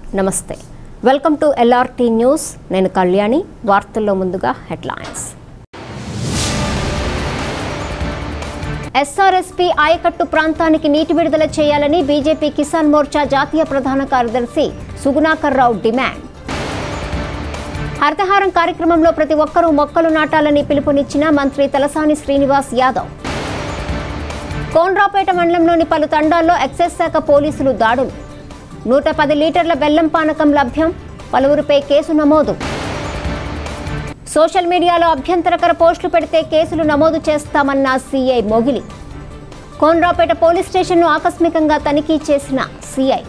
నమస్తే welcome to LRT news నేను కళ్యాణి వార్తల్లో ముందుగా హెడ్లైన్స్ ఎస్ఆర్ఎస్పీ ఆయకట్టు ప్రాంతానికి నీటి విడుదల చేయాలని బీజేపీ కిసాన్ మోర్చా జాతీయ ప్రధాన కార్యదర్శి సుగుణాకర్ రావు డిమాండ్ హరితహారం కార్యక్రమంలో ప్రతి ఒక్కరూ మొక్కలు నాటాలని పిలుపునిచ్చిన మంత్రి తలసాని శ్రీనివాస్ యాదవ్ కోన్రాపేట మండలంలోని పలు తండాల్లో ఎక్సైజ్ శాఖ పోలీసులు దాడులు నూట పది లీటర్ల బెల్లం పానకం లభ్యం పలువురిపై కేసు నమోదు సోషల్ మీడియాలో అభ్యంతరకర పోస్టులు పెడితే కేసులు నమోదు చేస్తామన్న సీఐ మొగిలి కోన్రాపేట పోలీస్ స్టేషన్ను ఆకస్మికంగా తనిఖీ చేసిన సీఐ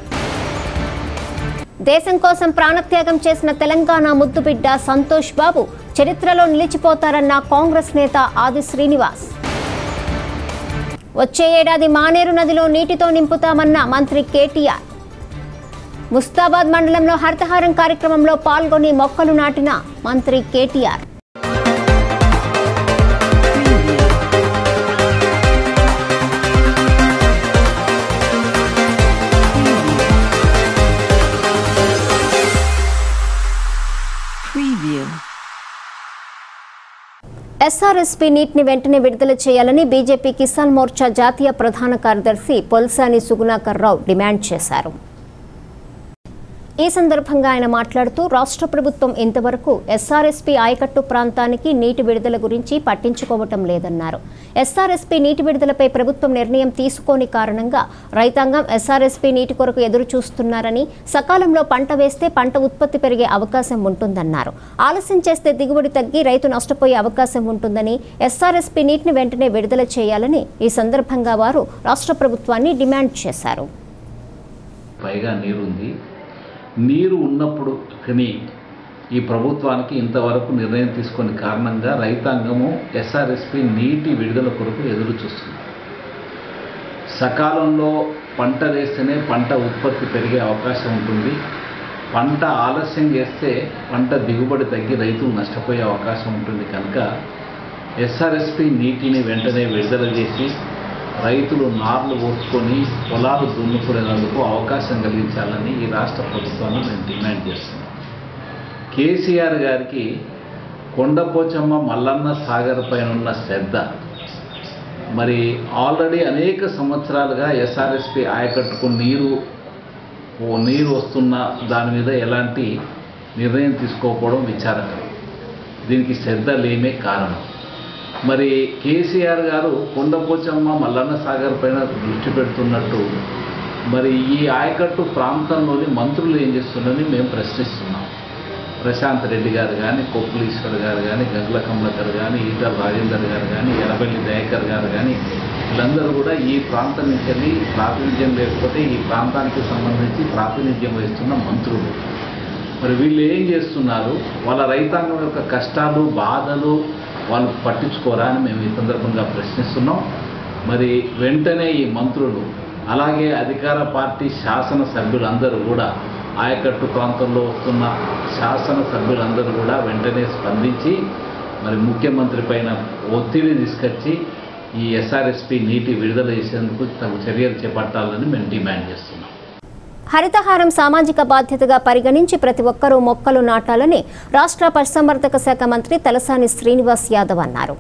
దేశం కోసం ప్రాణత్యాగం చేసిన తెలంగాణ ముద్దుబిడ్డ సంతోష్ బాబు చరిత్రలో నిలిచిపోతారన్న కాంగ్రెస్ నేత ఆది శ్రీనివాస్ వచ్చే ఏడాది మానేరు నదిలో నీటితో నింపుతామన్న మంత్రి కేటీఆర్ ముస్తాబాద్ మండలంలో హరితహారం కార్యక్రమంలో పాల్గొని మొక్కలు నాటిన మంత్రి కేటీఆర్ Preview. ఎస్ఆర్ఎస్పీ నీటిని వెంటనే విడుదల చేయాలని బీజేపీ కిసాన్ మోర్చా జాతీయ ప్రధాన కార్యదర్శి పొల్సాని సుగుణాకర్ రావు డిమాండ్ చేశారు ఈ సందర్భంగా ఆయన మాట్లాడుతూ రాష్ట్ర ప్రభుత్వం ఇంతవరకు ఎస్ఆర్ఎస్పీ ఆయకట్టు ప్రాంతానికి నీటి విడుదల గురించి పట్టించుకోవటం లేదన్నారు ఎస్ఆర్ఎస్పీ నీటి విడుదలపై ప్రభుత్వం నిర్ణయం తీసుకోని కారణంగా రైతాంగం ఎస్ఆర్ఎస్పీ నీటి కొరకు ఎదురు చూస్తున్నారని సకాలంలో పంట వేస్తే పంట ఉత్పత్తి పెరిగే అవకాశం ఉంటుందన్నారు ఆలస్యం చేస్తే దిగుబడి తగ్గి రైతు నష్టపోయే అవకాశం ఉంటుందని ఎస్ఆర్ఎస్పీ నీటిని వెంటనే విడుదల చేయాలని ఈ సందర్భంగా వారు రాష్ట్ర ప్రభుత్వాన్ని డిమాండ్ చేశారు పైగా నీరుంది నీరు ఉన్నప్పుడు కానీ ఈ ప్రభుత్వానికి ఇంతవరకు నిర్ణయం తీసుకునే కారణంగా రైతాంగము ఎస్ఆర్ఎస్పి నీటి విడుదల కొరకు ఎదురు చూస్తుంది సకాలంలో పంట వేస్తేనే పంట ఉత్పత్తి పెరిగే అవకాశం ఉంటుంది పంట ఆలస్యం చేస్తే పంట దిగుబడి తగ్గి రైతులు నష్టపోయే అవకాశం ఉంటుంది కనుక ఎస్ఆర్ఎస్పి నీటిని వెంటనే విడుదల చేసి రైతులు నార్లు పోసుకొని పొలాలు దున్నుకునేందుకు అవకాశం కలిగించాలని ఈ రాష్ట్ర ప్రభుత్వాన్ని మేము డిమాండ్ చేస్తున్నాం కేసీఆర్ గారికి కొండపోచమ్మ మల్లన్న సాగర్ పైన ఉన్న శ్రద్ధ మరి ఆల్రెడీ అనేక సంవత్సరాలుగా ఎస్ఆర్ఎస్పి ఆయకట్టుకు నీరు ఓ నీరు వస్తున్న దాని మీద ఎలాంటి నిర్ణయం తీసుకోకపోవడం విచారకరం దీనికి శ్రద్ధ లేమే కారణం మరి కేసీఆర్ గారు కొండపోచమ్మ మల్లన్న సాగర్ పైన దృష్టి పెడుతున్నట్టు మరి ఈ ఆయకట్టు ప్రాంతంలోని మంత్రులు ఏం చేస్తున్నారని మేము ప్రశ్నిస్తున్నాం ప్రశాంత్ రెడ్డి గారు కానీ కొప్పులీశ్వర్ గారు కానీ గంగుల కమలకర్ కానీ ఈటల రాజేందర్ గారు కానీ ఎర్రబెల్లి దయాకర్ గారు కానీ వీళ్ళందరూ కూడా ఈ ప్రాంతం నుంచి వెళ్ళి ప్రాతినిధ్యం లేకపోతే ఈ ప్రాంతానికి సంబంధించి ప్రాతినిధ్యం వహిస్తున్న మంత్రులు మరి వీళ్ళు ఏం చేస్తున్నారు వాళ్ళ రైతాంగం యొక్క కష్టాలు బాధలు వాళ్ళు పట్టించుకోరా అని మేము ఈ సందర్భంగా ప్రశ్నిస్తున్నాం మరి వెంటనే ఈ మంత్రులు అలాగే అధికార పార్టీ శాసన సభ్యులందరూ కూడా ఆయకట్టు ప్రాంతంలో వస్తున్న శాసన సభ్యులందరూ కూడా వెంటనే స్పందించి మరి ముఖ్యమంత్రి పైన ఒత్తిడి తీసుకొచ్చి ఈ ఎస్ఆర్ఎస్పి నీటి విడుదల చేసేందుకు తగు చర్యలు చేపట్టాలని మేము డిమాండ్ చేస్తున్నాం హరితహారం సామాజిక బాధ్యతగా పరిగణించి ప్రతి ఒక్కరూ మొక్కలు నాటాలని రాష్ట్ర పశుసంవర్ధక శాఖ మంత్రి తలసాని శ్రీనివాస్ యాదవ్ అన్నారు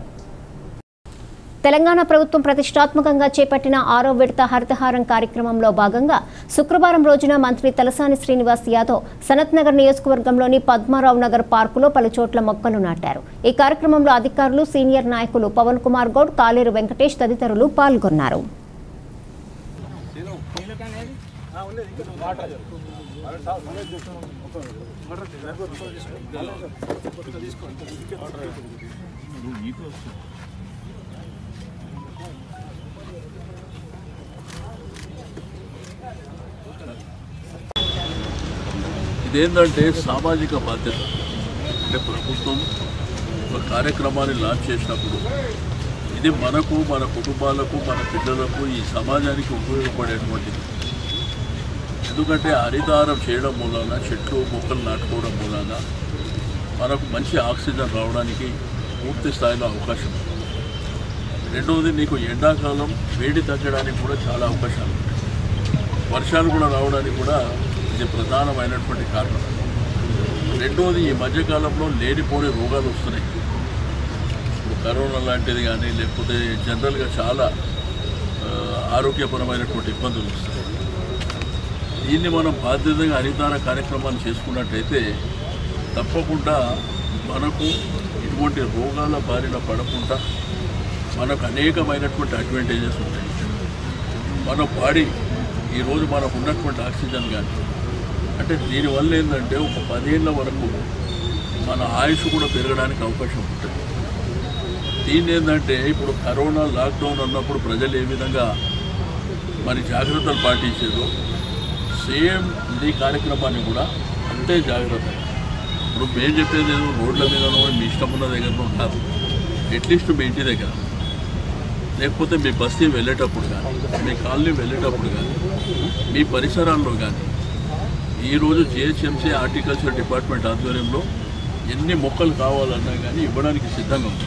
తెలంగాణ ప్రభుత్వం ప్రతిష్టాత్మకంగా చేపట్టిన ఆరో విడత హరితహారం కార్యక్రమంలో భాగంగా శుక్రవారం రోజున మంత్రి తలసాని శ్రీనివాస్ యాదవ్ సనత్ నగర్ నియోజకవర్గంలోని పద్మారావు నగర్ పార్కులో పలు చోట్ల మొక్కలు నాటారు ఈ కార్యక్రమంలో అధికారులు సీనియర్ నాయకులు పవన్ కుమార్ గౌడ్ కాలేరు వెంకటేష్ తదితరులు పాల్గొన్నారు ఇదేంటంటే సామాజిక బాధ్యత అంటే ప్రభుత్వం ఒక కార్యక్రమాన్ని లాంచ్ చేసినప్పుడు ఇది మనకు మన కుటుంబాలకు మన పిల్లలకు ఈ సమాజానికి ఉపయోగపడేటువంటిది ఎందుకంటే హరితారం చేయడం మూలాన చెట్లు మొక్కలు నాటుకోవడం మూలాన మనకు మంచి ఆక్సిజన్ రావడానికి పూర్తి స్థాయిలో అవకాశం ఉంది రెండవది నీకు ఎండాకాలం వేడి తగ్గడానికి కూడా చాలా అవకాశాలు ఉంటాయి వర్షాలు కూడా రావడానికి కూడా ఇది ప్రధానమైనటువంటి కారణం రెండోది ఈ మధ్యకాలంలో లేనిపోని రోగాలు వస్తున్నాయి ఇప్పుడు కరోనా లాంటిది కానీ లేకపోతే జనరల్గా చాలా ఆ, ఆరోగ్యపరమైనటువంటి ఇబ్బందులు వస్తున్నాయి దీన్ని మనం బాధ్యతగా హరితార కార్యక్రమాన్ని చేసుకున్నట్టయితే తప్పకుండా మనకు ఇటువంటి రోగాల బారిన పడకుండా మనకు అనేకమైనటువంటి అడ్వాంటేజెస్ ఉంటాయి మన బాడీ ఈరోజు మనకు ఉన్నటువంటి ఆక్సిజన్ కానీ అంటే దీనివల్ల ఏంటంటే ఒక పదేళ్ళ వరకు మన ఆయుష్ కూడా పెరగడానికి అవకాశం ఉంటుంది దీన్ని ఏంటంటే ఇప్పుడు కరోనా లాక్డౌన్ ఉన్నప్పుడు ప్రజలు ఏ విధంగా మరి జాగ్రత్తలు పాటించారో సేమ్ ఈ కార్యక్రమాన్ని కూడా అంతే జాగ్రత్త ఇప్పుడు మేము చెప్పేది ఏదో రోడ్ల మీదనో మీ ఇష్టం ఉన్న దగ్గరనో కాదు అట్లీస్ట్ మీ ఇంటి దగ్గర లేకపోతే మీ బస్తీ వెళ్ళేటప్పుడు కానీ మీ కాలనీ వెళ్ళేటప్పుడు కానీ మీ పరిసరాల్లో కానీ ఈరోజు జిహెచ్ఎంసీ హార్టికల్చర్ డిపార్ట్మెంట్ ఆధ్వర్యంలో ఎన్ని మొక్కలు కావాలన్నా కానీ ఇవ్వడానికి సిద్ధంగా ఉంది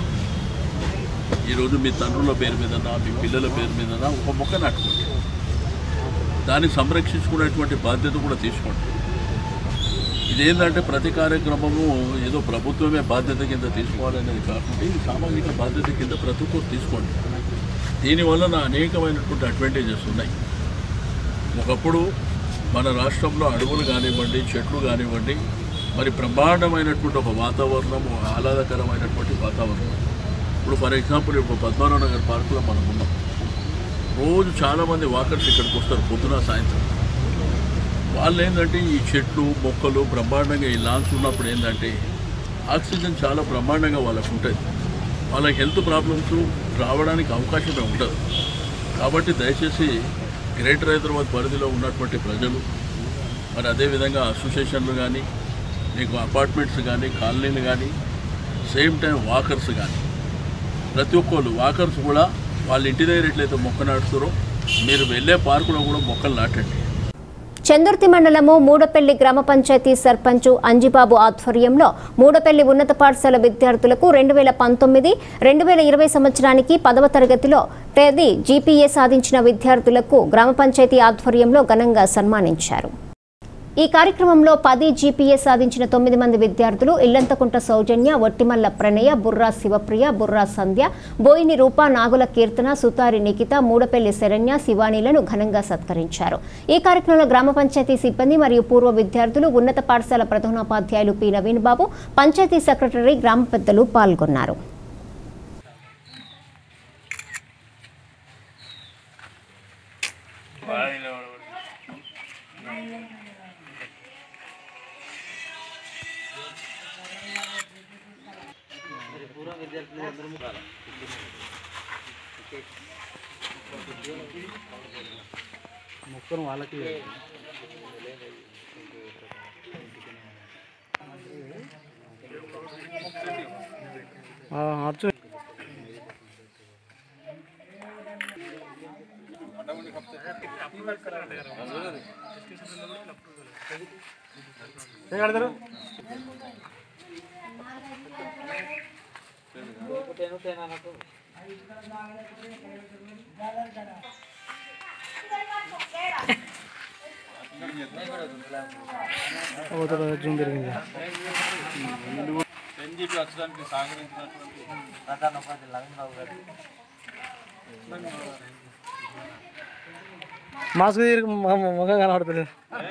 ఈరోజు మీ తండ్రుల పేరు మీదనా మీ పిల్లల పేరు మీదనా ఒక మొక్క నాటుకోండి దాన్ని సంరక్షించుకునేటువంటి బాధ్యత కూడా తీసుకోండి ఇదేంటంటే ప్రతి కార్యక్రమము ఏదో ప్రభుత్వమే బాధ్యత కింద తీసుకోవాలనేది కాకుండా ఇది సామాజిక బాధ్యత కింద ప్రతి ఒక్కరు తీసుకోండి దీనివలన అనేకమైనటువంటి అడ్వాంటేజెస్ ఉన్నాయి ఒకప్పుడు మన రాష్ట్రంలో అడవులు కానివ్వండి చెట్లు కానివ్వండి మరి బ్రహ్మాండమైనటువంటి ఒక వాతావరణం ఒక ఆహ్లాదకరమైనటువంటి వాతావరణం ఇప్పుడు ఫర్ ఎగ్జాంపుల్ ఇప్పుడు పద్మారావు నగర్ పార్కులో మనం ఉన్నాం రోజు చాలామంది వాకర్స్ ఇక్కడికి వస్తారు పొద్దున సాయంత్రం వాళ్ళు ఏంటంటే ఈ చెట్లు మొక్కలు బ్రహ్మాండంగా ఈ లాన్స్ ఉన్నప్పుడు ఏంటంటే ఆక్సిజన్ చాలా బ్రహ్మాండంగా వాళ్ళకు ఉంటుంది వాళ్ళ హెల్త్ ప్రాబ్లమ్స్ రావడానికి అవకాశమే ఉండదు కాబట్టి దయచేసి గ్రేటర్ హైదరాబాద్ పరిధిలో ఉన్నటువంటి ప్రజలు మరి అదేవిధంగా అసోసియేషన్లు కానీ మీకు అపార్ట్మెంట్స్ కానీ కాలనీలు కానీ సేమ్ టైం వాకర్స్ కానీ ప్రతి ఒక్కళ్ళు వాకర్స్ కూడా వాళ్ళ ఇంటి దగ్గర ఎట్లయితే మొక్క నాటుతారో మీరు వెళ్ళే పార్కులో కూడా మొక్కలు నాటండి చందుర్తి మండలము మూడపల్లి గ్రామ పంచాయతీ సర్పంచ్ అంజిబాబు ఆధ్వర్యంలో మూడపల్లి ఉన్నత పాఠశాల విద్యార్థులకు రెండు వేల పంతొమ్మిది రెండు వేల ఇరవై సంవత్సరానికి పదవ తరగతిలో తేదీ జీపీఏ సాధించిన విద్యార్థులకు గ్రామ పంచాయతీ ఆధ్వర్యంలో ఘనంగా సన్మానించారు ఈ కార్యక్రమంలో పది జీపీఏ సాధించిన తొమ్మిది మంది విద్యార్థులు ఇల్లంతకుంట సౌజన్య ఒట్టిమల్ల ప్రణయ బుర్రా శివప్రియ బుర్రా సంధ్య బోయిని రూప నాగుల కీర్తన సుతారి నిఖిత మూడపల్లి శరణ్య శివానీలను ఘనంగా సత్కరించారు ఈ కార్యక్రమంలో గ్రామ పంచాయతీ సిబ్బంది మరియు పూర్వ విద్యార్థులు ఉన్నత పాఠశాల ప్రధానోపాధ్యాయులు పి నవీన్ బాబు పంచాయతీ సెక్రటరీ గ్రామ పెద్దలు పాల్గొన్నారు ఎన్జీపీ వచ్చడానికి సహకరించినటువంటి ప్రధాన ఉపాధి లగన్రావు గారు మాస్క్ తీరు ముఖం కనబడుతుంది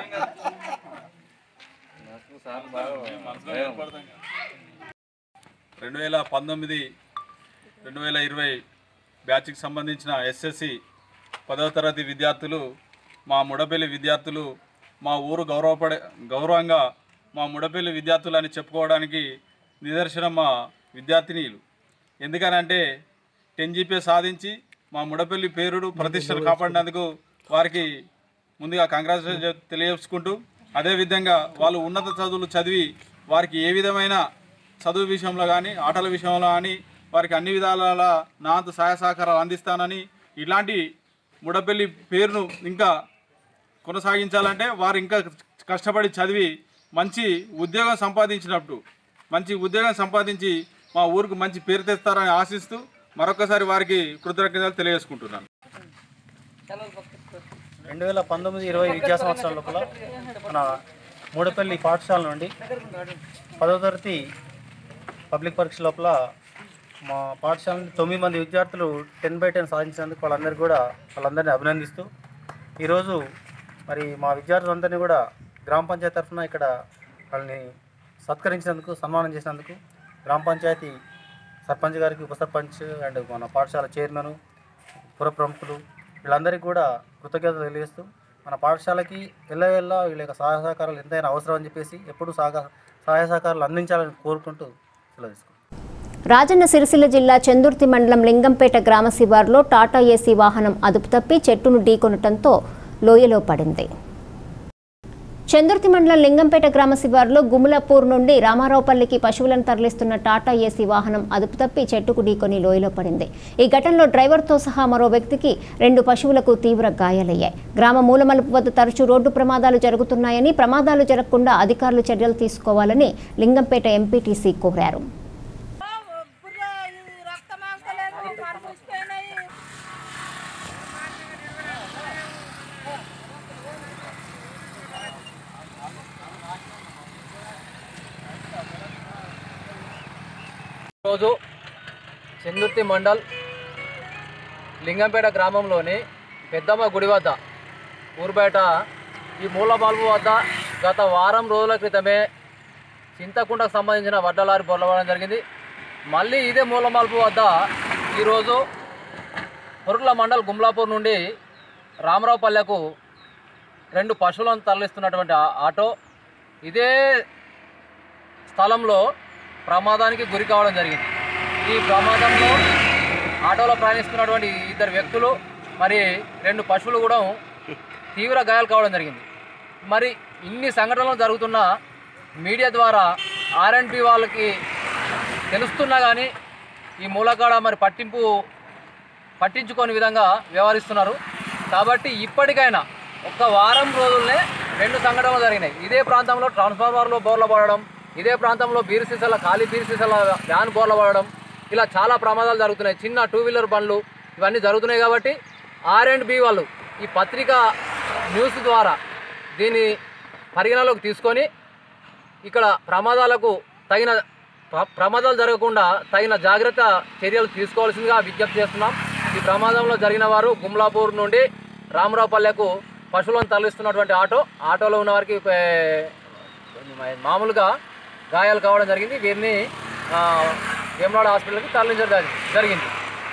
రెండు వేల పంతొమ్మిది రెండు వేల ఇరవై బ్యాచ్కి సంబంధించిన ఎస్ఎస్సి పదవ తరగతి విద్యార్థులు మా ముడపల్లి విద్యార్థులు మా ఊరు గౌరవపడే గౌరవంగా మా ముడపల్లి విద్యార్థులు అని చెప్పుకోవడానికి నిదర్శనం మా విద్యార్థినీలు ఎందుకనంటే టెన్ జీపీ సాధించి మా ముడపల్లి పేరుడు ప్రతిష్టలు కాపాడినందుకు వారికి ముందుగా కంగ్రాచులేషన్ తెలియజేసుకుంటూ అదేవిధంగా వాళ్ళు ఉన్నత చదువులు చదివి వారికి ఏ విధమైన చదువు విషయంలో కానీ ఆటల విషయంలో కానీ వారికి అన్ని విధాల నా అంత సహాయ సహకారాలు అందిస్తానని ఇలాంటి ముడపల్లి పేరును ఇంకా కొనసాగించాలంటే వారు ఇంకా కష్టపడి చదివి మంచి ఉద్యోగం సంపాదించినప్పుడు మంచి ఉద్యోగం సంపాదించి మా ఊరికి మంచి పేరు తెస్తారని ఆశిస్తూ మరొకసారి వారికి కృతజ్ఞతలు తెలియజేసుకుంటున్నాను రెండు వేల పంతొమ్మిది ఇరవై విద్యా సంవత్సరాల లోపల మన మూడపల్లి పాఠశాల నుండి పదవ తరగతి పబ్లిక్ పరీక్ష లోపల మా పాఠశాల నుండి తొమ్మిది మంది విద్యార్థులు టెన్ బై టెన్ సాధించినందుకు వాళ్ళందరికీ కూడా వాళ్ళందరినీ అభినందిస్తూ ఈరోజు మరి మా విద్యార్థులందరినీ కూడా గ్రామ పంచాయతీ తరఫున ఇక్కడ వాళ్ళని సత్కరించినందుకు సన్మానం చేసినందుకు గ్రామ పంచాయతీ సర్పంచ్ గారికి ఉప సర్పంచ్ అండ్ మన పాఠశాల చైర్మన్ పుర ప్రముఖులు వీళ్ళందరికీ కూడా కృతజ్ఞతలు తెలియజేస్తూ మన పాఠశాలకి ఎల్లవెల్లా వీళ్ళ యొక్క సహాయ సహకారాలు ఎంతైనా అవసరం అని చెప్పేసి ఎప్పుడూ సహకార సహాయ సహకారాలు అందించాలని కోరుకుంటూ సెలవు తీసుకుంటాం రాజన్న సిరిసిల్ల జిల్లా చందుర్తి మండలం లింగంపేట గ్రామ శివారులో టాటా ఏసీ వాహనం అదుపు తప్పి చెట్టును ఢీకొనటంతో లోయలో పడింది చందుర్తి మండలం లింగంపేట గ్రామ శివారులో గుములపూర్ నుండి రామారావుపల్లికి పశువులను తరలిస్తున్న టాటా ఏసీ వాహనం అదుపు తప్పి చెట్టుకు ఢీకొని లోయలో పడింది ఈ ఘటనలో డ్రైవర్తో సహా మరో వ్యక్తికి రెండు పశువులకు తీవ్ర గాయాలయ్యాయి గ్రామ మూలమలుపు వద్ద తరచూ రోడ్డు ప్రమాదాలు జరుగుతున్నాయని ప్రమాదాలు జరగకుండా అధికారులు చర్యలు తీసుకోవాలని లింగంపేట ఎంపీటీసీ కోరారు రోజు చందుర్తి మండల్ లింగంపేట గ్రామంలోని పెద్దమ్మ గుడి వద్ద ఊరు బయట ఈ మూల బల్బు వద్ద గత వారం రోజుల క్రితమే చింతకుంటకు సంబంధించిన వడ్డలారి బొల్లవడం జరిగింది మళ్ళీ ఇదే మూల మలుపు వద్ద ఈరోజు పొరుట్ల మండల్ గుమ్లాపూర్ నుండి రామరావుపల్లెకు రెండు పశువులను తరలిస్తున్నటువంటి ఆ- ఆటో ఇదే స్థలంలో ప్రమాదానికి గురి కావడం జరిగింది ఈ ప్రమాదంలో ఆటోలో ప్రయాణిస్తున్నటువంటి ఇద్దరు వ్యక్తులు మరి రెండు పశువులు కూడా తీవ్ర గాయాలు కావడం జరిగింది మరి ఇన్ని సంఘటనలు జరుగుతున్న మీడియా ద్వారా ఆర్ఎండ్బి వాళ్ళకి తెలుస్తున్నా కానీ ఈ మూలకాడ మరి పట్టింపు పట్టించుకోని విధంగా వ్యవహరిస్తున్నారు కాబట్టి ఇప్పటికైనా ఒక్క వారం రోజుల్నే రెండు సంఘటనలు జరిగినాయి ఇదే ప్రాంతంలో ట్రాన్స్ఫార్మర్లో బోర్ల పడడం ఇదే ప్రాంతంలో బీరు సీసాల ఖాళీ బీరు సీసాల వ్యాన్ బోర్ల పడడం ఇలా చాలా ప్రమాదాలు జరుగుతున్నాయి చిన్న టూ వీలర్ బండ్లు ఇవన్నీ జరుగుతున్నాయి కాబట్టి ఆర్ అండ్ బి వాళ్ళు ఈ పత్రిక న్యూస్ ద్వారా దీన్ని పరిగణలోకి తీసుకొని ఇక్కడ ప్రమాదాలకు తగిన ప్ర- ప్రమాదాలు జరగకుండా తగిన జాగ్రత్త చర్యలు తీసుకోవాల్సిందిగా విజ్ఞప్తి చేస్తున్నాం ఈ ప్రమాదంలో జరిగిన వారు గుమ్లాపూర్ నుండి రామరావుపల్లెకు పశువులను తరలిస్తున్నటువంటి ఆటో ఆటోలో ఉన్న వారికి ఏ, మామూలుగా గాయాలు కావడం జరిగింది వీరిని ఆ, వేమనాడు హాస్పిటల్కి తరలించడం జరిగి- జరిగింది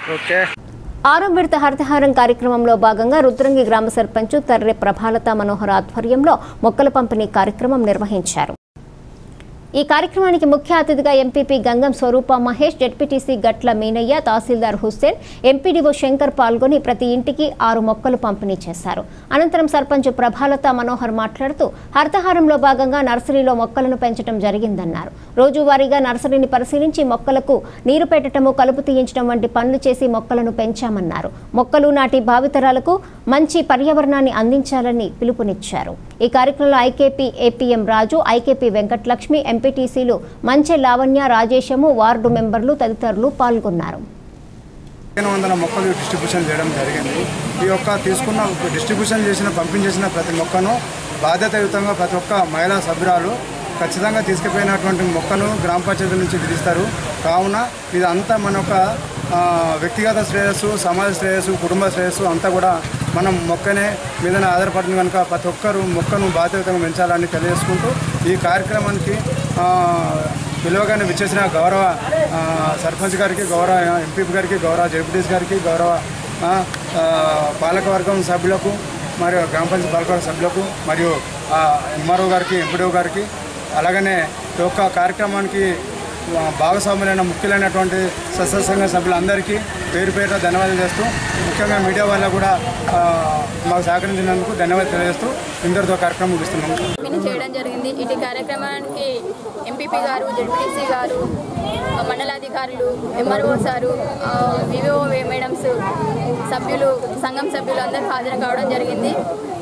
ఆరో విడత హరితహారం కార్యక్రమంలో భాగంగా రుద్రంగి గ్రామ సర్పంచ్ తర్రె ప్రభాలత మనోహర్ ఆధ్వర్యంలో మొక్కల పంపిణీ కార్యక్రమం నిర్వహించారు ఈ కార్యక్రమానికి ముఖ్య అతిథిగా MPP Gangam Swaroopa Mahesh ZPTC Gatla Meenaiah tahsildar Hussain MPDO Shankar పాల్గొని ప్రతి ఇంటికి ఆరు మొక్కలు పంపిణీ చేశారు అనంతరం సర్పంచ్ ప్రభాలత మనోహర్ మాట్లాడుతూ హరితహారంలో భాగంగా నర్సరీలో మొక్కలను పెంచడం జరిగిందన్నారు రోజువారీగా నర్సరీని పరిశీలించి మొక్కలకు నీరు పెట్టడము కలుపు తీయించడం వంటి పనులు చేసి మొక్కలను పెంచామన్నారు మొక్కలు నాటి భావితరాలకు మంచి పర్యావరణాన్ని అందించాలని పిలుపునిచ్చారు ఈ కార్యక్రమంలో IKP APM Raju IKP Venkatalakshmi ఎంపీటీసీలు మంచె లావణ్య రాజేశము వార్డు మెంబర్లు తదితరులు పాల్గొన్నారు పదిహేను వందల మొక్కలు డిస్ట్రిబ్యూషన్ చేయడం జరిగింది ఈ యొక్క తీసుకున్న డిస్ట్రిబ్యూషన్ చేసిన పంపిణీ చేసిన ప్రతి మొక్కను బాధ్యతాయుతంగా ప్రతి ఒక్క మహిళా సభ్యురాలు ఖచ్చితంగా తీసుకుపోయినటువంటి మొక్కను గ్రామ పంచాయతీ నుంచి విధిస్తారు కావున ఇదంతా మన యొక్క ఆ, వ్యక్తిగత శ్రేయస్సు సమాజ శ్రేయస్సు కుటుంబ శ్రేయస్సు అంతా కూడా మనం మొక్కనే మీదనే ఆధారపడింది కనుక ప్రతి ఒక్కరు మొక్కను బాధ్యతగా పెంచాలని తెలియజేసుకుంటూ ఈ కార్యక్రమానికి ఆ, పిలువగానే విచ్చేసిన గౌరవ ఆ, సర్పంచ్ గారికి గౌరవ ఎంపీ గారికి గౌరవ జడ్పీటీస్ గారికి గౌరవ ఆ, ఆ, పాలకవర్గం సభ్యులకు మరియు గ్రామ పంచాయతీ పాలకవర్గ సభ్యులకు మరియు ఎంఆర్ఓ గారికి ఎంపీడీఓ గారికి అలాగనే ఈ యొక్క కార్యక్రమానికి ఆ, భాగస్వాములైన ముఖ్యులైనటువంటి సత్సంగ సభ్యులందరికీ పేరు పేరున ధన్యవాదాలు చేస్తూ ముఖ్యంగా మీడియా వాళ్ళకు కూడా ఆ, మాకు సహకరించినందుకు ధన్యవాదాలు తెలియజేస్తూ ఇందరితో కార్యక్రమం ముగిస్తున్నాము పంపిణీ చేయడం జరిగింది ఇటు కార్యక్రమానికి ఎంపీపీ గారు జడ్పీటీసీ గారు మండలాధికారులు ఎంఆర్ఓ సారు వివో మేడమ్స్ సభ్యులు సంఘం సభ్యులు అందరూ హాజరు కావడం జరిగింది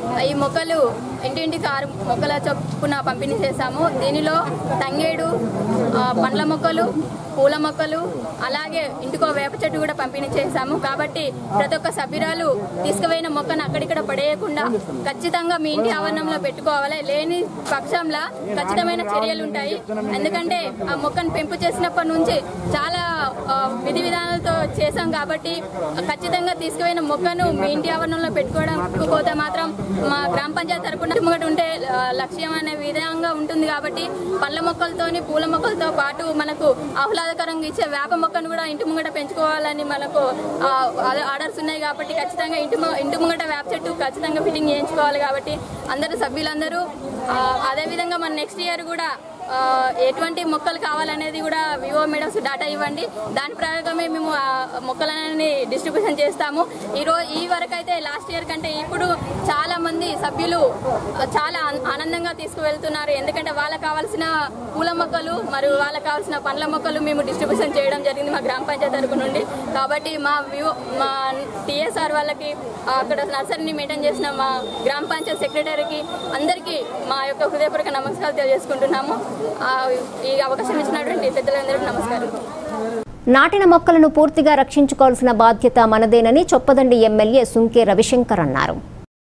ఈ మొక్కలు ఇంటింటికి ఆరు మొక్కల చొప్పున పంపిణీ చేశాము దీనిలో తంగేడు ఆ, పండ్ల మొక్కలు పూల మొక్కలు అలాగే ఇంటికో వేప చెట్టు కూడా పంపిణీ చేశాము కాబట్టి ప్రతి ఒక్క సభ్యురాలు తీసుకుపోయిన మొక్కను అక్కడిక్కడ పడేయకుండా ఖచ్చితంగా మీ ఇంటి ఆవరణంలో పెట్టుకోవాలి లేని పక్షంలో ఖచ్చితమైన చర్యలు ఉంటాయి ఎందుకంటే ఆ మొక్కను పెంపు చేసినప్పటి నుంచి చాలా ఆ, విధి విధానాలతో చేశాం కాబట్టి ఖచ్చితంగా తీసుకుపోయిన మొక్కను మీ ఇంటి ఆవరణంలో పెట్టుకోవడం పోతే మాత్రం మా గ్రామ పంచాయతీ తరపున ముంగట ఉంటే ఆ, లక్ష్యం అనే విధంగా ఉంటుంది కాబట్టి పళ్ళ మొక్కలతోని పూల మొక్కలతో పాటు మనకు ఆహ్లాదకరంగా ఇచ్చే వేప మొక్కను కూడా ఇంటి ముంగట పెంచుకోవాలని మనకు ఆ, ఆ- ఆర్డర్స్ ఉన్నాయి కాబట్టి ఖచ్చితంగా ఇంటి ము- ఇంటి ముంగట వేప చెట్టు ఖచ్చితంగా ఫిట్టింగ్ చేయించుకోవాలి కాబట్టి అందరూ సభ్యులందరూ ఆ, అదేవిధంగా మన నెక్స్ట్ ఇయర్ కూడా ఆ, ఎటువంటి మొక్కలు కావాలనేది కూడా వివో మేడమ్స్ డాటా ఇవ్వండి దాని ప్రకారమే మేము ఆ మొక్కలన్నీ డిస్ట్రిబ్యూషన్ చేస్తాము ఈ రోజు ఈ వరకు అయితే లాస్ట్ ఇయర్ కంటే ఇప్పుడు చాలా మంది సభ్యులు ఆ, చాలా ఆన్- ఆనందంగా తీసుకువెళ్తున్నారు ఎందుకంటే వాళ్ళకి కావాల్సిన పూల మొక్కలు మరియు వాళ్ళకి కావాల్సిన పండ్ల మొక్కలు మేము డిస్ట్రిబ్యూషన్ చేయడం జరిగింది మా గ్రామ పంచాయతీ తరపు నుండి కాబట్టి మా వివో మా టీఎస్ఆర్ వాళ్ళకి ఆ, అక్కడ నర్సరీని మెయింటైన్ చేసిన మా గ్రామ పంచాయతీ సెక్రటరీకి అందరికీ మా యొక్క హృదయపూర్వక నమస్కారాలు తెలియజేసుకుంటున్నాము ఆ, ఈ అవకాశం ఇచ్చినటువంటి పెద్దలందరికీ నమస్కారం నాటిన మొక్కలను పూర్తిగా రక్షించుకోవాల్సిన బాధ్యత మనదేనని చొప్పదండి ఎమ్మెల్యే సుంకే రవిశంకర్ అన్నారు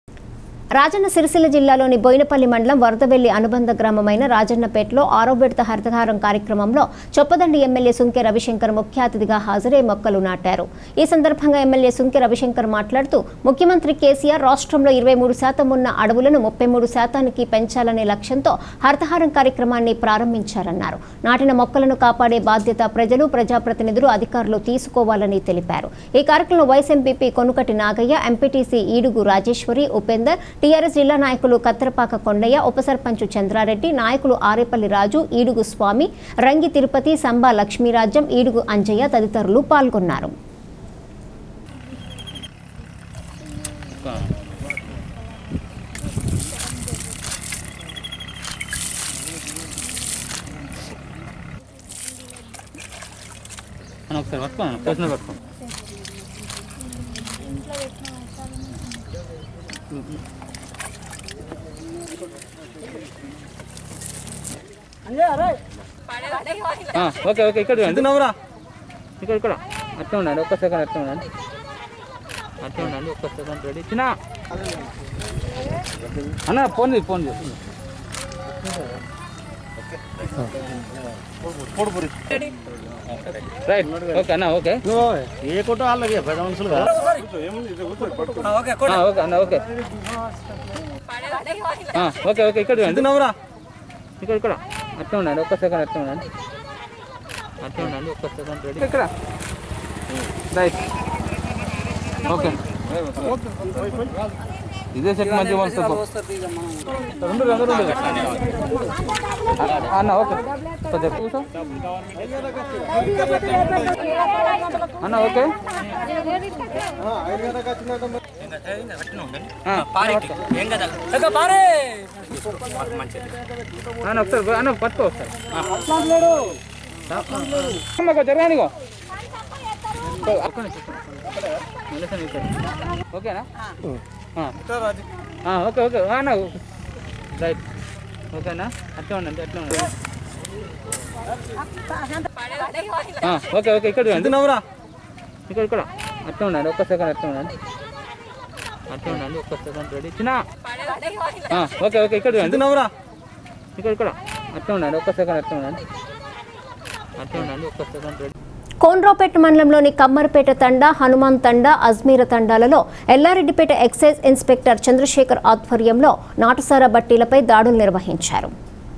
రాజన్న సిరిసిల్ల జిల్లాలోని బోయినపల్లి మండలం వరదవెల్లి అనుబంధ గ్రామమైన రాజన్నపేటలో ఆరో విడత హరితహారం కార్యక్రమంలో చొప్పదండి ఎమ్మెల్యే సుంకె రవిశంకర్ ముఖ్య అతిథిగా హాజరై మొక్కలు నాటారు ఈ సందర్భంగా ఎమ్మెల్యే సుంకె రవిశంకర్ మాట్లాడుతూ ముఖ్యమంత్రి కేసీఆర్ రాష్ట్రంలో ఇరవై మూడు శాతం ఉన్న అడవులను ముప్పై మూడు శాతానికి పెంచాలనే లక్ష్యంతో హరితహారం కార్యక్రమాన్ని ప్రారంభించారన్నారు నాటిన మొక్కలను కాపాడే బాధ్యత ప్రజలు ప్రజాప్రతినిధులు అధికారులు తీసుకోవాలని తెలిపారు ఈ కార్యక్రమంలో vice MPP Konukati Nagaiah MPTC Edugu Rajeshwari Upender TRS జిల్లా నాయకులు కత్తెరపాక కొండయ్య ఉప సర్పంచ్ చంద్రారెడ్డి నాయకులు ఆరేపల్లి రాజు ఈడుగు స్వామి రంగి తిరుపతి సంబా లక్ష్మీరాజ్యం ఈడుగు అంజయ్య తదితరులు పాల్గొన్నారు ఒకసారి పట్టుకోండి ప్రశ్న పట్టుకో ఆ, ఓకే ఓకే ఇక్కడ చూడండి నవ్వురా ఇక్కడ ఇక్కడ అట్లా ఉండండి ఒక్క సెకండ్ అట్లా ఉండండి అట్లా ఉండండి ఒక్క సెకండ్ రెడీ చిన్న అన్న ఫోన్ చేయి ఫోన్ చేయి రైట్ ఓకే అన్న ఓకే ఏ కొట్టు వాళ్ళకి పెద్ద మనుషులు ఆ, ఓకే అన్న ఓకే ఆ, ఓకే ఓకే ఇక్కడ చూడండి నవ్వురా ఇక్కడ ఇక్కడ అట్లా ఉండండి ఒక్క సెకండ్ అట్లా ఉండండి అట్లా ఉండండి ఒక్క సెకండ్ రెడీ ఇక్కడ రైట్ ఓకే ఇదే సెట్ మంచిగా వస్తుంది రెండు రెండు రెండు అన్న ఓకే కొద్దిగా కూర్చో అన్న ఓకే ఆ, అన్న ఒకసారి అన్న పట్టుకో ఒకసారి అమ్మకు జరగానిగో ఓకేనా ఆ. ఆ, ఓకే ఓకే అన్న రైట్ ఓకేనా అట్లా ఉండండి అట్లా ఉండండి ఆ, ఓకే ఓకే ఇక్కడ చూడండి నవ్వురా ఇక్కడ ఇక్కడ అట్లా ఉండండి ఒక్క సెకండ్ అట్లా ఉండండి అట్లా ఉండండి ఒక్క సెకండ్ రెడీ చిన్న ఆ, ఓకే ఓకే ఇక్కడ చూడండి నవ్వురా ఇక్కడ ఇక్కడ అట్లా ఉండండి ఒక్క సెకండ్ అట్లా ఉండండి అట్లా ఉండండి ఒక్క సెకండ్ రెడీ కోన్రాపేట మండలంలోని కమ్మరిపేట తండా హనుమాన్ తండా అజ్మీర తండాలలో ఎల్లారెడ్డిపేట ఎక్సైజ్ ఇన్స్పెక్టర్ చంద్రశేఖర్ ఆధ్వర్యంలో నాటుసారా బట్టీలపై దాడులు నిర్వహించారు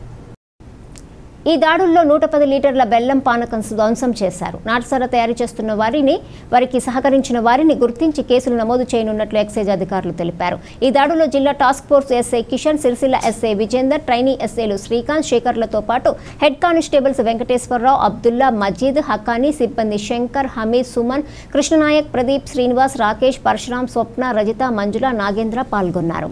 ఈ దాడుల్లో నూట పది లీటర్ల బెల్లం పానకం ధ్వంసం చేశారు నాటుసారా తయారు చేస్తున్న వారిని వారికి సహకరించిన వారిని గుర్తించి కేసులు నమోదు చేయనున్నట్లు ఎక్సైజ్ అధికారులు తెలిపారు ఈ దాడుల్లో జిల్లా task force SI Kishan Sircilla SI Vijender trainee ఎస్ఐలు శ్రీకాంత్ శేఖర్లతో పాటు హెడ్ కానిస్టేబుల్స్ వెంకటేశ్వరరావు అబ్దుల్లా మజీద్ హక్కానీ సిబ్బంది శంకర్ హమీద్ సుమన్ కృష్ణనాయక్ ప్రదీప్ శ్రీనివాస్ రాకేష్ పరశురాం స్వప్న రజిత మంజుల నాగేంద్ర పాల్గొన్నారు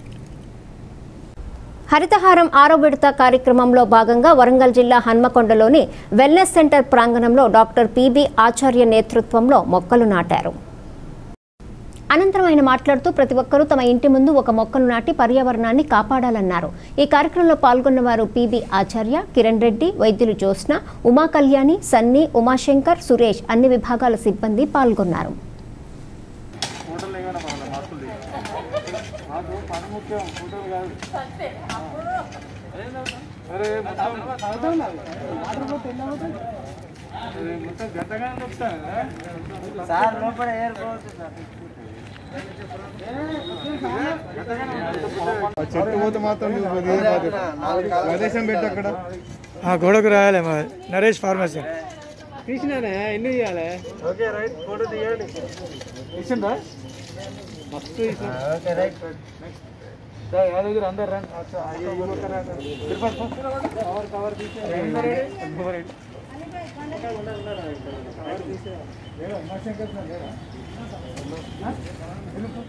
హరితహారం ఆరో విడత కార్యక్రమంలో భాగంగా వరంగల్ జిల్లా హన్మకొండలోని వెల్నెస్ సెంటర్ ప్రాంగణంలో డాక్టర్ పిబి ఆచార్య నేతృత్వంలో మొక్కలు నాటారు అనంతరం ఆయన మాట్లాడుతూ ప్రతి ఒక్కరూ తమ ఇంటి ముందు ఒక మొక్కను నాటి పర్యావరణాన్ని కాపాడాలన్నారు ఈ కార్యక్రమంలో పాల్గొన్న వారు పిబి ఆచార్య కిరణ్ రెడ్డి వైద్యులు జ్యోత్స్న ఉమా కళ్యాణి సన్నీ ఉమాశంకర్ సురేష్ అన్ని విభాగాల సిబ్బంది పాల్గొన్నారు సార్ లోపల ఎయిర్ చెట్టు పోతే మాత్రం ప్రదేశం పెట్టి అక్కడ గోడకు రాయాలి మా నరేష్ ఫార్మసీ తీసినానే ఎన్ని తీయాలి ఓకే రైట్ ఫోటో తీయండి తీసిందా మస్తు తీసిన ఓకే రైట్ యాదగిరి అందరు రండి అచ్చా, అయ్యో, ఈ మొక్క రండి. తిరుపతి పో. కవర్ కవర్ తీసేయండి. అందరూ ready? అందరూ ready. కవర్ తీసేయండి. లేడా? ఉమాశంకర్ సార్ లేడా? ఆ? వెళ్ళిపో.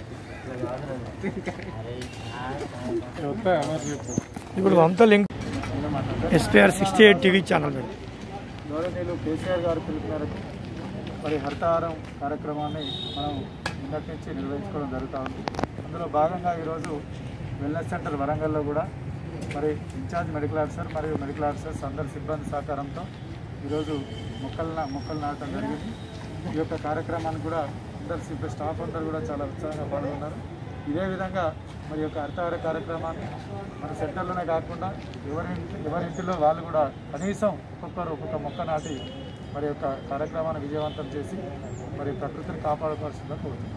ఇప్పుడు అంతా link SPR sixty eight TV channel పెట్టి గౌరవనీయులు కేసీఆర్ గారు పిలుపు మేరకు మరి హరితహారం కార్యక్రమాన్ని మనం నిన్నటి నుంచి నిర్వహించుకోవడం జరుగుతూ ఉంది అందులో భాగంగా ఈరోజు వెల్నెస్ సెంటర్ వరంగల్లో కూడా మరి ఇన్ఛార్జ్ మెడికల్ ఆఫీసర్ మరియు మెడికల్ ఆఫీసర్స్ అందరి సిబ్బంది సహకారంతో ఈరోజు మొక్కలు నా- మొక్కలు నాటడం జరిగింది ఈ యొక్క కార్యక్రమాన్ని కూడా అందరు సిబ్బంది స్టాఫ్ అందరూ కూడా చాలా ఉత్సాహంగా పాల్గొన్నారు ఇదే విధంగా మరి యొక్క హరితహార కార్యక్రమాన్ని మన సెంటర్లోనే కాకుండా ఎవరి ఎవరి ఇంటిలో వాళ్ళు కూడా కనీసం ఒక్కొక్కరు ఒక్కొక్క మొక్క నాటి మరి యొక్క కార్యక్రమాన్ని విజయవంతం చేసి మరి ప్రకృతిని కాపాడుకోవాల్సిందిగా కోరుతున్నాం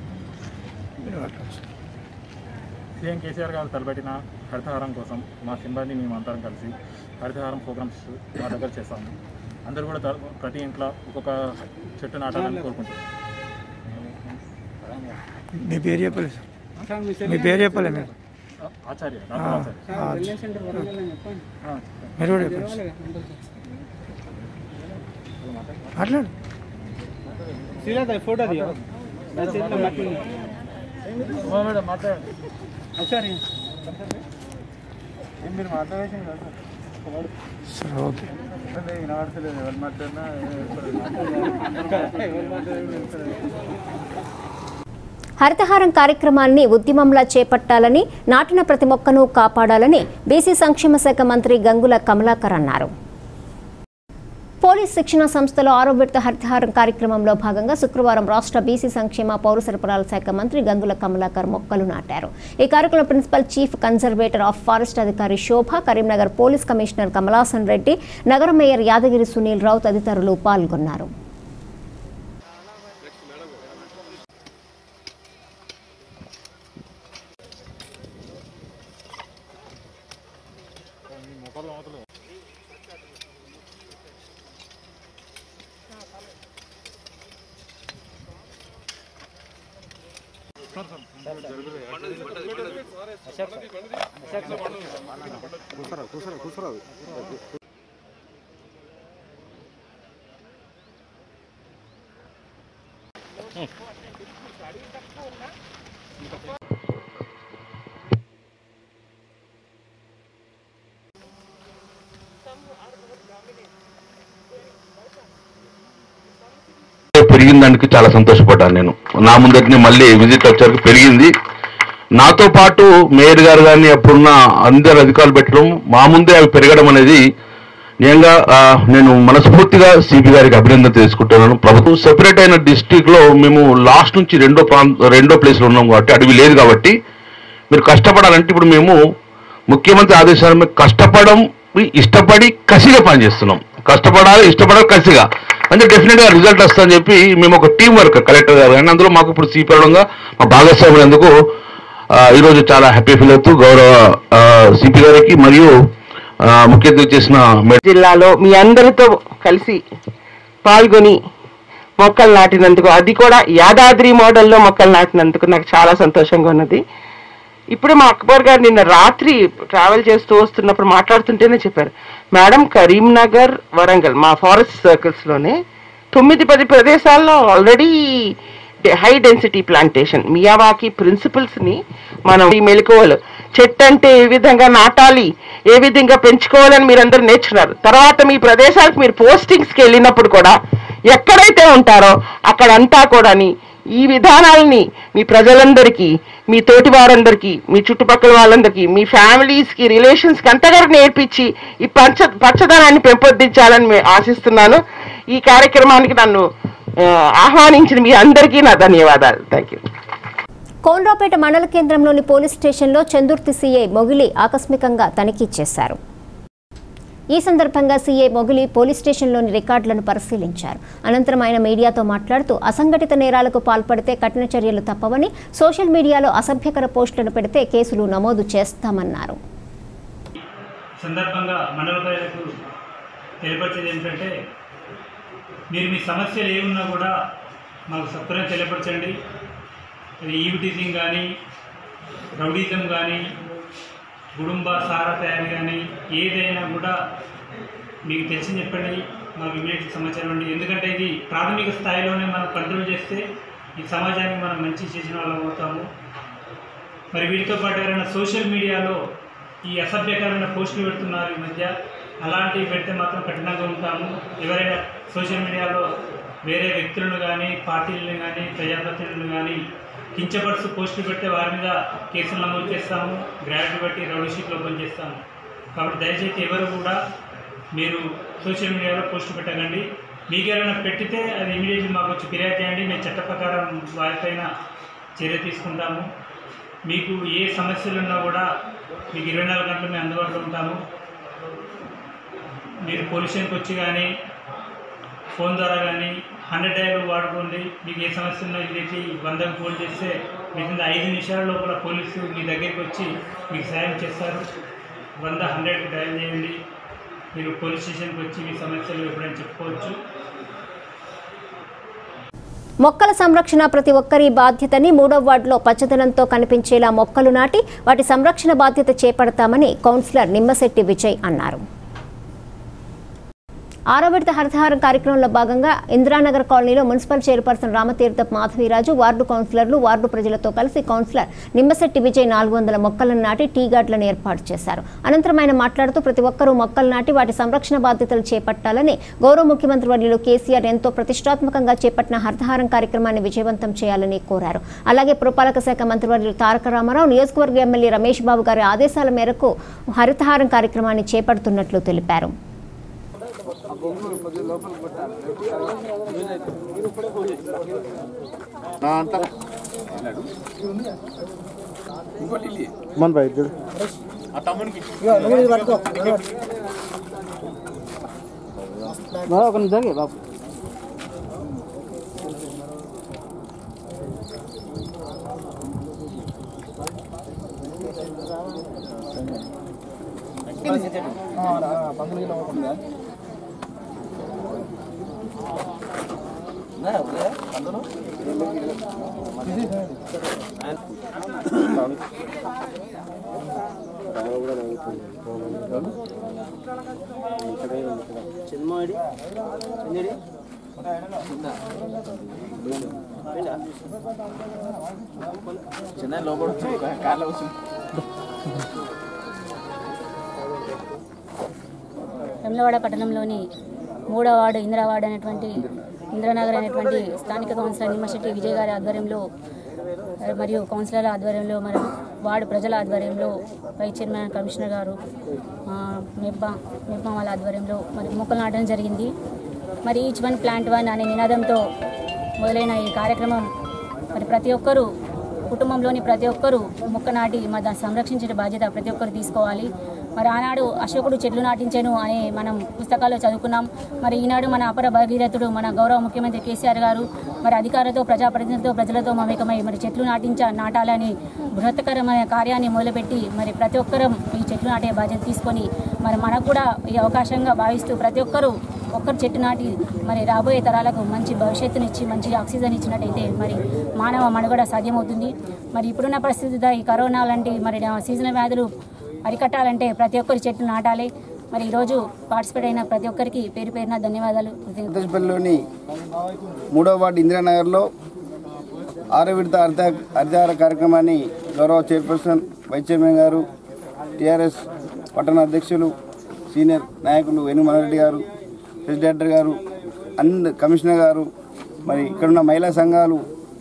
సీఎం కేసీఆర్ గారు తలపెట్టిన హరితహారం కోసం మా సిబ్బంది మేము అందరం కలిసి హరితహారం ప్రోగ్రామ్స్ మా దగ్గర చేస్తాము అందరూ కూడా త- ప్రతి ఇంట్లో ఒక్కొక్క చెట్టు నాటాలని కోరుకుంటున్నాం మీ పేరు చెప్పలేదు సార్ మీ పేరు చెప్పలే మీరు ఆచార్య ఆ, డాక్టర్ ఆచార్య ఆ, మీరు కూడా చెప్పండి సార్. మాట్లాడు శ్రీనాథ్ ఫోటో దిగా మేడం మాట్లాడండి ఒకసారి ఏం మీరు మాట్లాడేసింది కదా సార్ సరే ఓకే అదే వినబడతలేదు ఎవరు మాట్లాడినా ఎవరు మాట్లాడినా హరితహారం కార్యక్రమాన్ని ఉద్యమంలా చేపట్టాలని నాటిన ప్రతి మొక్కను కాపాడాలని బీసీ సంక్షేమ శాఖ మంత్రి గంగుల కమలాకర్ అన్నారు పోలీస్ శిక్షణ సంస్థలో ఆరో విడత హరితహారం కార్యక్రమంలో భాగంగా శుక్రవారం రాష్ట్ర బీసీ సంక్షేమ పౌర సరఫరాల శాఖ మంత్రి గంగుల కమలాకర్ మొక్కలు నాటారు ఈ కార్యక్రమంలో principal chief conservator of forest అధికారి శోభ కరీంనగర్ పోలీస్ కమిషనర్ కమలాసన్ రెడ్డి నగర మేయర్ యాదగిరి సునీల్ రావు తదితరులు పాల్గొన్నారు పెరిగిందానికి చాలా సంతోషపడ్డాను నేను నా ముందటినే మళ్ళీ విజిట్ వచ్చరికి పెరిగింది నాతో పాటు మేయర్ గారు కానీ అప్పుడున్న అందరు అధికారులు పెట్టడం మా ముందే అవి పెరగడం అనేది నిజంగా ఆ, నేను మనస్ఫూర్తిగా సిపి గారికి అభినందన తెలుసుకుంటున్నాను ప్రభుత్వం సెపరేట్ అయిన డిస్టిక్ లో మేము లాస్ట్ నుంచి రెండో ప్రాంత రెండో ప్లేస్లో ఉన్నాం కాబట్టి అడవి లేదు కాబట్టి మీరు కష్టపడాలంటే ఇప్పుడు మేము ముఖ్యమంత్రి ఆదేశాల మీద కష్టపడడం ఇష్టపడి కసిగా పనిచేస్తున్నాం కష్టపడాలి ఇష్టపడాలి కసిగా అంటే డెఫినెట్గా రిజల్ట్ వస్తుందని చెప్పి మేము ఒక టీం వర్క్ కలెక్టర్ గారు కానీ అందులో మాకు ఇప్పుడు సిపిఆర్గా మా భాగస్వాములు ఎందుకు ఈరోజు చాలా హ్యాపీ ఫీల్ అవుతూ గౌరవ సిపి గారికి మరియు ఆ, ముఖ్య అతిథి చేసిన మేడం జిల్లాలో మీ అందరితో కలిసి పాల్గొని మొక్కలు నాటినందుకు అది కూడా యాదాద్రి మోడల్లో మొక్కలు నాటినందుకు నాకు చాలా సంతోషంగా ఉన్నది ఇప్పుడు మా అక్బర్ గారు నిన్న రాత్రి ట్రావెల్ చేస్తూ వస్తున్నప్పుడు మాట్లాడుతుంటేనే చెప్పారు మేడం కరీంనగర్ వరంగల్ మా ఫారెస్ట్ సర్కిల్స్ లోనే తొమ్మిది పది ప్రదేశాల్లో already high density plantation Miyawaki principles ని మనం ఈ మెలకువలు చెట్టు అంటే ఏ విధంగా నాటాలి ఏ విధంగా పెంచుకోవాలని మీరందరూ నేర్చుకున్నారు తర్వాత మీ ప్రదేశాలకు మీరు పోస్టింగ్స్కి వెళ్ళినప్పుడు కూడా ఎక్కడైతే ఉంటారో అక్కడంతా కూడాని ఈ విధానాలని మీ ప్రజలందరికీ మీ తోటి వారందరికీ మీ చుట్టుపక్కల వాళ్ళందరికీ మీ ఫ్యామిలీస్కి రిలేషన్స్కి అంతగా నేర్పించి ఈ పంచ పచ్చదనాన్ని పెంపొందించాలని మే- ఆశిస్తున్నాను ఈ కార్యక్రమానికి నన్ను ఆ, ఆహ్వానించిన మీ అందరికీ నా ధన్యవాదాలు థ్యాంక్ యూ కోన్రాపేట మండల కేంద్రంలోని పోలీస్ స్టేషన్లో చందుర్తి సీఐ మొగిలి ఆకస్మికంగా తనిఖీ చేశారు ఈ సందర్భంగా సీఐ మొగిలి పోలీస్ స్టేషన్లోని రికార్డులను పరిశీలించారు అనంతరం ఆయన మీడియాతో మాట్లాడుతూ అసంఘటిత నేరాలకు పాల్పడితే కఠిన చర్యలు తప్పవని సోషల్ మీడియాలో అసభ్యకర పోస్టులను పెడితే కేసులు నమోదు చేస్తామన్నారు సందర్భంగా మండల ప్రజలకు తెలియపరిచేది ఏంటంటే మీరు మీ సమస్యలు ఏమున్నా కూడా మాకు సత్వరం తెలియపరచండి అది ఈవ్ టీచింగ్ కానీ రౌడీజం కానీ కుటుంబ సారా తయారీ కానీ ఏదైనా కూడా మీకు తెలిసి చెప్పండి మాకు ఇమీడియట్ సమాచారం అండి ఎందుకంటే ఇది ప్రాథమిక స్థాయిలోనే మనం కంట్రోల్ చేస్తే ఈ సమాజానికి మనం మంచి చేసిన వాళ్ళం అవుతాము మరి వీటితో పాటు ఎవరైనా సోషల్ మీడియాలో ఈ అసభ్యకరమైన పోస్టులు పెడుతున్నారు ఈ మధ్య అలాంటివి పెడితే మాత్రం కఠినంగా ఉంటాము ఎవరైనా సోషల్ మీడియాలో వేరే వ్యక్తులను కానీ పార్టీలను కానీ ప్రజాప్రతినిధులను కానీ కించపరుస్తూ పోస్టులు పెడితే వారి మీద కేసులు నమోదు చేస్తాము గ్రాడ్యుయేట్ బట్టి రౌడీ షీట్లు ఓపెన్ చేస్తాము కాబట్టి దయచేసి ఎవరు కూడా మీరు సోషల్ మీడియాలో పోస్టు పెట్టకండి మీకు ఎవరైనా పెట్టితే అది ఇమీడియట్లీ మాకు వచ్చి ఫిర్యాదు చేయండి మేము చట్ట ప్రకారం వారిపైన చర్య తీసుకుంటాము మీకు ఏ సమస్యలు ఉన్నా కూడా మీకు ఇరవై నాలుగు గంటలు మేము అందుబాటులో ఉంటాము మీరు పోలీస్ స్టేషన్కి వచ్చి కానీ ఫోన్ ద్వారా కానీ హండ్రెడ్ డైల్ వాడుకోండి మీకు ఏ సమస్య ఉన్నా ఇదైతే వందకు ఫోన్ చేస్తే వితిన్ ఐదు నిమిషాల లోపల పోలీసు మీ దగ్గరికి వచ్చి మీకు సాయం చేస్తారు వంద హండ్రెడ్ డయల్ చేయండి మీరు పోలీస్ స్టేషన్కి వచ్చి మీ సమస్యలు ఎప్పుడైనా చెప్పుకోవచ్చు మొక్కల సంరక్షణ ప్రతి ఒక్కరి బాధ్యతని మూడవ వార్డులో పచ్చదనంతో కనిపించేలా మొక్కలు నాటి వాటి సంరక్షణ బాధ్యత చేపడతామని కౌన్సిలర్ నిమ్మశెట్టి విజయ్ అన్నారు ఆరో విడత హరితహారం కార్యక్రమంలో భాగంగా ఇందిరానగర్ కాలనీలో municipal chairperson Ramateertha Madhaviraju ward కౌన్సిలర్లు వార్డు ప్రజలతో కలిసి కౌన్సిలర్ నిమ్మశెట్టి విజయ్ నాలుగు వందల మొక్కలను నాటి టీ గార్డులను ఏర్పాటు చేశారు అనంతరం ఆయన మాట్లాడుతూ ప్రతి ఒక్కరూ మొక్కలు నాటి వాటి సంరక్షణ బాధ్యతలు చేపట్టాలని గౌరవ ముఖ్యమంత్రి వర్యులు కేసీఆర్ ఎంతో ప్రతిష్టాత్మకంగా చేపట్టిన హరితహారం కార్యక్రమాన్ని విజయవంతం చేయాలని కోరారు అలాగే పురపాలక శాఖ మంత్రివర్యులు తారక రామారావు నియోజకవర్గ ఎమ్మెల్యే రమేష్ బాబు గారి ఆదేశాల మేరకు హరితహారం కార్యక్రమాన్ని చేపడుతున్నట్లు తెలిపారు మన బయట ఒక జరిగే బాబు చెన్నై లోపల కార్లో వస్తుంది వెమ్లవాడ పట్టణంలోని మూడో వార్డు ఇందిరా వార్డు అనేటువంటి ఇందిరానగర్ అనేటువంటి స్థానిక కౌన్సిలర్ నిమ్మశెట్టి విజయ్ గారి ఆధ్వర్యంలో మరియు కౌన్సిలర్ల ఆధ్వర్యంలో మరి వార్డు ప్రజల ఆధ్వర్యంలో వైస్ చైర్మన్ కమిషనర్ గారు ఆ, మెప్ప మెప్ప వాళ్ళ ఆధ్వర్యంలో మరి మొక్కలు నాటడం జరిగింది మరి ఈచ్ వన్ ప్లాంట్ వన్ అనే నినాదంతో మొదలైన ఈ కార్యక్రమం మరి ప్రతి ఒక్కరూ కుటుంబంలోని ప్రతి ఒక్కరూ మొక్క నాటి మరి దాన్ని సంరక్షించే బాధ్యత ప్రతి ఒక్కరు తీసుకోవాలి మరి ఆనాడు అశోకుడు చెట్లు నాటించాను అని మనం పుస్తకాల్లో చదువుకున్నాం మరి ఈనాడు మన అపర భగీరథుడు మన గౌరవ ముఖ్యమంత్రి కేసీఆర్ గారు మరి అధికారులతో ప్రజాప్రతినిధులతో ప్రజలతో మమేకమై మరి చెట్లు నాటించ నాటాలని బృహత్తకరమైన కార్యాన్ని మొదలుపెట్టి మరి ప్రతి ఒక్కరం ఈ చెట్లు నాటే బాధ్యత తీసుకొని మరి మనకు కూడా ఈ అవకాశంగా భావిస్తూ ప్రతి ఒక్కరూ ఒక్కరు చెట్టు నాటి మరి రాబోయే తరాలకు మంచి భవిష్యత్తునిచ్చి మంచి ఆక్సిజన్ ఇచ్చినట్టయితే మరి మానవ మనుగడ సాధ్యమవుతుంది మరి ఇప్పుడున్న పరిస్థితి ఈ కరోనా లాంటి మరి సీజనల్ వ్యాధులు అరికట్టాలంటే ప్రతి ఒక్కరు చెట్టు నాటాలి మరి ఈరోజు పార్టిసిపేట్ అయిన ప్రతి ఒక్కరికి పేరు పేరున ధన్యవాదాలు కృతజ్ఞతలు. సంతోషపల్లిలోని మూడవ వార్డు ఇందిరానగర్లో ఆరో విడత హరిత హరితహార కార్యక్రమాన్ని గౌరవ చైర్పర్సన్ వైస్ చైర్మన్ గారు టీఆర్ఎస్ పట్టణ అధ్యక్షులు సీనియర్ నాయకులు వేణు మనరెడ్డి గారు ప్రెసిడెంటర్ గారు అండ్ కమిషనర్ గారు మరి ఇక్కడున్న మహిళా సంఘాలు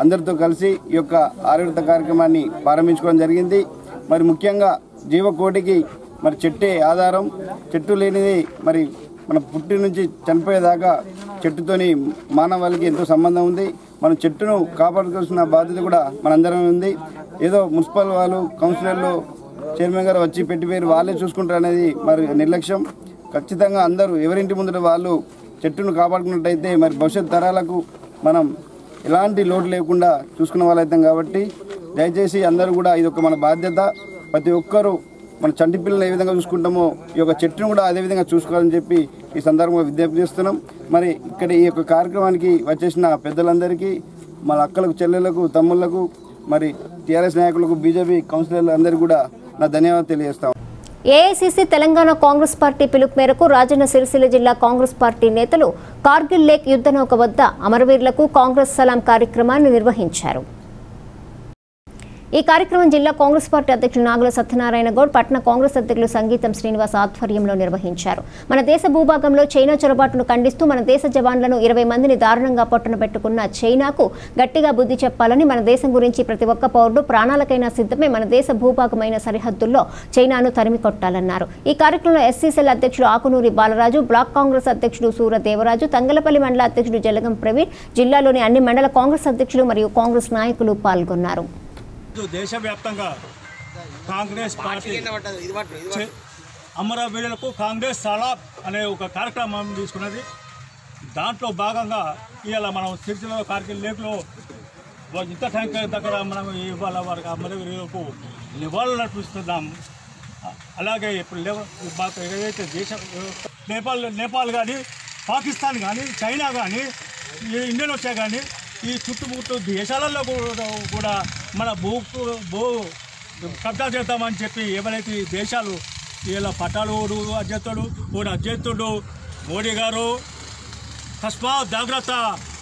అందరితో కలిసి ఈ యొక్క ఆరోగ్య కార్యక్రమాన్ని ప్రారంభించుకోవడం జరిగింది మరి ముఖ్యంగా జీవకోటికి మరి చెట్టే ఆధారం చెట్టు లేనిది మరి మన పుట్టి నుంచి చనిపోయేదాకా చెట్టుతోని మానవాళికి ఎంతో సంబంధం ఉంది మనం చెట్టును కాపాడుకోవాల్సిన బాధ్యత కూడా మనందరం ఉంది ఏదో మున్సిపల్ వాళ్ళు కౌన్సిలర్లు చైర్మన్ గారు వచ్చి పెట్టి పేరు వాళ్ళే చూసుకుంటారు అనేది మరి నిర్లక్ష్యం ఖచ్చితంగా అందరూ ఎవరింటి ముందర వాళ్ళు చెట్టును కాపాడుకున్నట్టయితే మరి భవిష్యత్ తరాలకు మనం ఎలాంటి లోటు లేకుండా చూసుకున్న వాళ్ళైతాం కాబట్టి దయచేసి అందరూ కూడా ఇది ఒక మన బాధ్యత ప్రతి ఒక్కరూ మన చంటి పిల్లలు ఏ విధంగా చూసుకుంటామో ఈ యొక్క చెట్టును కూడా అదే విధంగా చూసుకోవాలని చెప్పి ఈ సందర్భంగా విజ్ఞప్తి చేస్తున్నాం మరి ఇక్కడ ఈ యొక్క కార్యక్రమానికి వచ్చేసిన పెద్దలందరికీ మన అక్కలకు చెల్లెలకు తమ్ముళ్లకు మరి టీఆర్ఎస్ నాయకులకు బీజేపీ కౌన్సిలర్లు అందరికీ కూడా నా ధన్యవాదాలు తెలియజేస్తాం ఏఐసీసీ తెలంగాణ కాంగ్రెస్ పార్టీ పిలుపు మేరకు రాజన్న సిరిసిల్ల జిల్లా కాంగ్రెస్ పార్టీ నేతలు కార్గిల్ లేక్ యుద్ధ నౌక వద్ద అమరవీరులకు కాంగ్రెస్ సలాం కార్యక్రమాన్ని నిర్వహించారు ఈ కార్యక్రమం జిల్లా కాంగ్రెస్ పార్టీ అధ్యక్షులు నాగుల సత్యనారాయణ గౌడ్ పట్టణ కాంగ్రెస్ అధ్యక్షులు సంగీతం శ్రీనివాస్ ఆధ్వర్యంలో నిర్వహించారు మన దేశ భూభాగంలో చైనా చొరబాటును ఖండిస్తూ మన దేశ జవాన్లను ఇరవై మందిని దారుణంగా పొట్టన పెట్టుకున్న చైనాకు గట్టిగా బుద్ధి చెప్పాలని మన దేశం గురించి ప్రతి ఒక్క పౌరుడు ప్రాణాలకైనా సిద్ధమే మన దేశ భూభాగమైన సరిహద్దుల్లో చైనాను తరిమి కొట్టాలన్నారు ఈ కార్యక్రమంలో ఎస్సీసీఎల్ అధ్యక్షులు ఆకునూరి బాలరాజు బ్లాక్ కాంగ్రెస్ అధ్యక్షుడు సూర దేవరాజు తంగలపల్లి మండల అధ్యక్షుడు జలగం ప్రవీణ్ జిల్లాలోని అన్ని మండల కాంగ్రెస్ అధ్యక్షులు మరియు కాంగ్రెస్ నాయకులు పాల్గొన్నారు దేశవ్యాప్తంగా కాంగ్రెస్ పార్టీ చే- అమరవీరులకు కాంగ్రెస్ సలాబ్ అనే ఒక కార్యక్రమం తీసుకున్నది దాంట్లో భాగంగా ఇవాళ మనం సిరిసిల్ల కార్గిల్ లేక్లో వా- ఇంత ట్యాంక్ దగ్గర మనం ఇవాళ వారికి అమరవీరులకు నివాళులు అర్పిస్తున్నాం అ- అలాగే ఇప్పుడు లేవ మాకు ఏదైతే దేశ నేపాల్ నేపాల్ కానీ పాకిస్తాన్ కానీ చైనా కానీ ఈ ఇండోనేషియా కానీ ఈ చుట్టుముట్టు దేశాలలో కూడా కూడా మన భూ భూ కబ్జా చేద్దామని చెప్పి ఎవరైతే ఈ దేశాలు ఇలా పట్టాలు అధ్యక్షుడు ఓడి అధ్యక్షుడు మోడీ గారు తస్మా జాగ్రత్త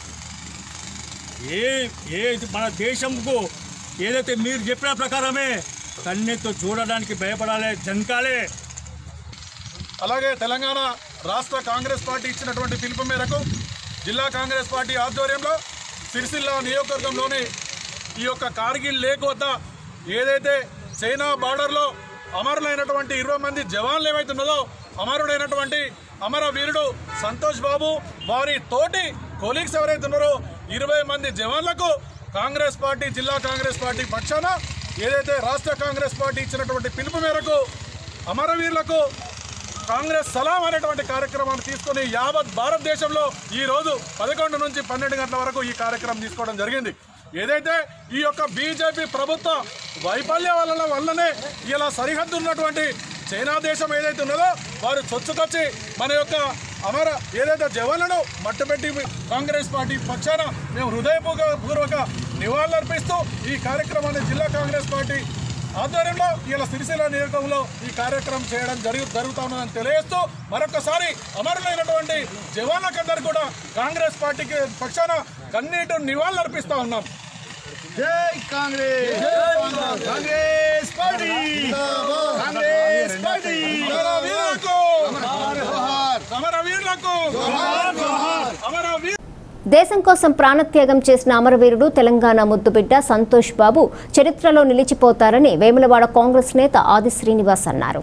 ఏ ఏ మన దేశంకు ఏదైతే మీరు చెప్పిన ప్రకారమే కన్నెత్తో చూడడానికి భయపడాలి జంకాలే అలాగే తెలంగాణ రాష్ట్ర కాంగ్రెస్ పార్టీ ఇచ్చినటువంటి పిలుపు మేరకు జిల్లా కాంగ్రెస్ పార్టీ ఆధ్వర్యంలో సిరిసిల్ల నియోజకవర్గంలోని ఈ యొక్క కార్గిల్ లేక్ వద్ద ఏదైతే చైనా బార్డర్లో అమరులైనటువంటి ఇరవై మంది జవాన్లు ఏవైతే ఉన్నదో అమరుడైనటువంటి అమర వీరుడు సంతోష్ బాబు వారి తోటి కొలీగ్స్ ఎవరైతే ఉన్నారో ఇరవై మంది జవాన్లకు కాంగ్రెస్ పార్టీ జిల్లా కాంగ్రెస్ పార్టీ పక్షాన ఏదైతే రాష్ట్ర కాంగ్రెస్ పార్టీ ఇచ్చినటువంటి పిలుపు మేరకు అమరవీరులకు కాంగ్రెస్ సలాం అనేటువంటి కార్యక్రమాన్ని తీసుకొని యావత్ భారతదేశంలో ఈ రోజు పదకొండు నుంచి పన్నెండు గంటల వరకు ఈ కార్యక్రమం తీసుకోవడం జరిగింది ఏదైతే ఈ యొక్క బీజేపీ ప్రభుత్వ వైఫల్య వలన వల్లనే ఇలా సరిహద్దు ఉన్నటువంటి చైనా దేశం ఏదైతే ఉన్నదో వారు చొచ్చుకొచ్చి మన యొక్క అమర ఏదైతే జవాన్లను మట్టుపెట్టి కాంగ్రెస్ పార్టీ పక్షాన మేము హృదయపూర్వక నివాళులర్పిస్తూ ఈ కార్యక్రమాన్ని జిల్లా కాంగ్రెస్ పార్టీ ఆధ్వర్యంలో ఇలా సిరిసిల్ల నియోజకంలో ఈ కార్యక్రమం చేయడం జరుగు జరుగుతా ఉన్నదని తెలియజేస్తూ మరొకసారి అమరులైనటువంటి జవాన్లకందరూ కూడా కాంగ్రెస్ పార్టీకి పక్షాన కన్నీటి నివాళులు అర్పిస్తా ఉన్నాం జై కాంగ్రెస్ కాంగ్రెస్ పార్టీ కాంగ్రెస్ పార్టీ వీరులకు సమర వీరులకు అమర వీరు దేశం కోసం ప్రాణత్యాగం చేసిన అమరవీరుడు తెలంగాణ ముద్దుబిడ్డ సంతోష్ బాబు చరిత్రలో నిలిచిపోతారని వేములవాడ కాంగ్రెస్ నేత ఆది శ్రీనివాస్ అన్నారు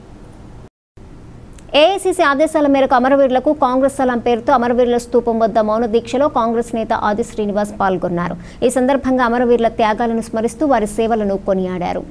ఏఐసీసీ ఆదేశాల మేరకు అమరవీరులకు కాంగ్రెస్ సలాం పేరుతో అమరవీరుల స్తూపం వద్ద మౌన దీక్షలో కాంగ్రెస్ నేత ఆది శ్రీనివాస్ పాల్గొన్నారు ఈ సందర్భంగా అమరవీరుల త్యాగాలను స్మరిస్తూ వారి సేవలను కొనియాడారు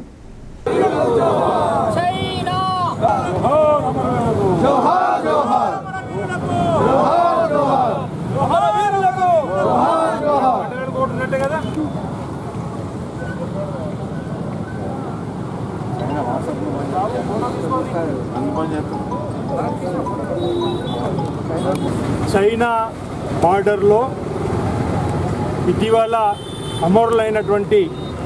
చైనా బార్డర్లో ఇటీవల అమరులైనటువంటి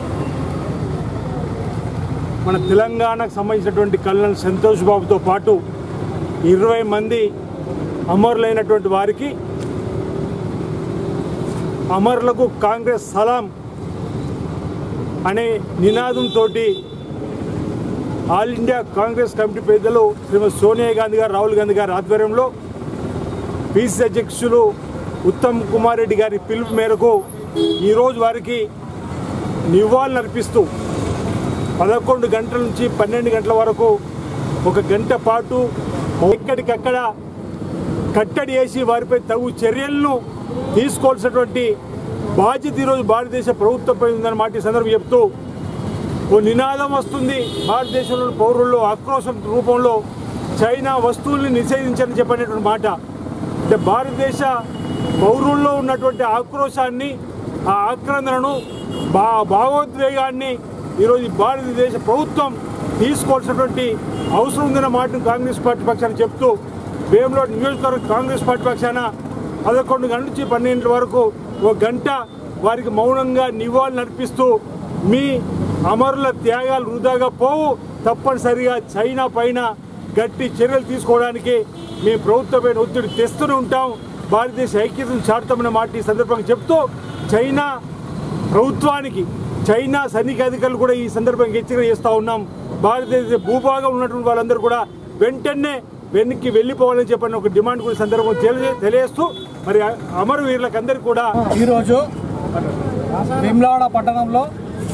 మన తెలంగాణకు సంబంధించినటువంటి కల్నల్ సంతోష్ బాబుతో పాటు ఇరవై మంది అమరులైనటువంటి వారికి అమరులకు కాంగ్రెస్ సలాం అనే నినాదంతో ఆల్ ఇండియా కాంగ్రెస్ కమిటీ పెద్దలు శ్రీమతి సోనియా గాంధీ గారు రాహుల్ గాంధీ గారి ఆధ్వర్యంలో పీసీ అధ్యక్షులు ఉత్తమ్ కుమార్ రెడ్డి గారి పిలుపు మేరకు ఈరోజు వారికి నివాళులు అర్పిస్తూ పదకొండు గంటల నుంచి పన్నెండు గంటల వరకు ఒక గంట పాటు ఎక్కడికక్కడ కట్టడి వేసి వారిపై తగు చర్యలను తీసుకోవాల్సినటువంటి బాధ్యత ఈరోజు భారతదేశ ప్రభుత్వంపై ఉందని మాట ఈ సందర్భం చెప్తూ ఓ నినాదం వస్తుంది భారతదేశంలోని పౌరుల్లో ఆక్రోశం రూపంలో చైనా వస్తువుల్ని నిషేధించని చెప్పనేటువంటి మాట అంటే భారతదేశ పౌరుల్లో ఉన్నటువంటి ఆక్రోశాన్ని ఆ ఆక్రందనను భా భావోద్వేగాన్ని ఈరోజు ఈ భారతదేశ ప్రభుత్వం తీసుకోవాల్సినటువంటి అవసరం ఉందన్న మాటను కాంగ్రెస్ పార్టీ పక్షాన చెప్తూ వేములో నియోజకవర్గ కాంగ్రెస్ పార్టీ పక్షాన పదకొండు గంటల నుంచి పన్నెండు వరకు ఒక గంట వారికి మౌనంగా నివాళులు అర్పిస్తూ మీ అమరుల త్యాగాలు వృధాగా పోవు తప్పనిసరిగా చైనా పైన గట్టి చర్యలు తీసుకోవడానికి మేము ప్రభుత్వమైన ఒత్తిడి తెస్తూనే ఉంటాం భారతదేశ ఐక్యతను చాటుతామన్న మాట ఈ సందర్భంగా చెప్తూ చైనా ప్రభుత్వానికి చైనా సైనిక అధికారులు కూడా ఈ సందర్భంగా హెచ్చరిక చేస్తూ ఉన్నాం భారతదేశ భూభాగం ఉన్నటువంటి వాళ్ళందరూ కూడా వెంటనే వెనక్కి వెళ్ళిపోవాలని చెప్పని ఒక డిమాండ్ కూడా ఈ సందర్భంగా తెలియ తెలియజేస్తూ మరి అమరవీరులకు అందరికీ కూడా ఈరోజు వేములవాడ పట్టణంలో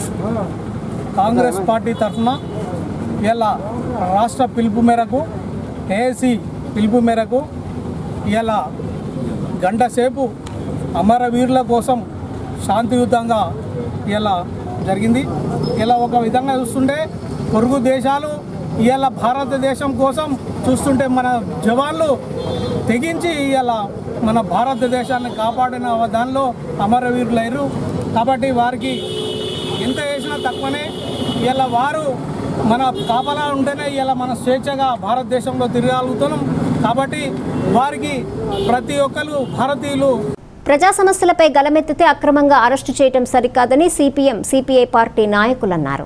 కాంగ్రెస్ పార్టీ తరఫున ఇలా రాష్ట్ర పిలుపు మేరకు ఏఏసీ పిలుపు మేరకు ఇలా గంట సేపు అమరవీరుల కోసం శాంతియుతంగా ఇలా జరిగింది ఇలా ఒక విధంగా చూస్తుంటే పొరుగు దేశాలు ఇలా భారతదేశం కోసం చూస్తుంటే మన జవాన్లు తెగించి ఇలా మన భారతదేశాన్ని కాపాడిన దానిలో అమరవీరులయ్యారు కాబట్టి వారికి ఎంత చేసినా తక్కువనే ఇలా వారు మన కాపలా ఉంటేనే ఇలా మన స్వేచ్ఛగా భారతదేశంలో తిరగలుగుతున్నాం కాబట్టి వారికి ప్రతి ఒక్కరు భారతీయులు ప్రజా సమస్యలపై గలమెత్తితే అక్రమంగా అరెస్టు చేయడం సరికాదని సిపిఎం సిపిఐ పార్టీ నాయకులన్నారు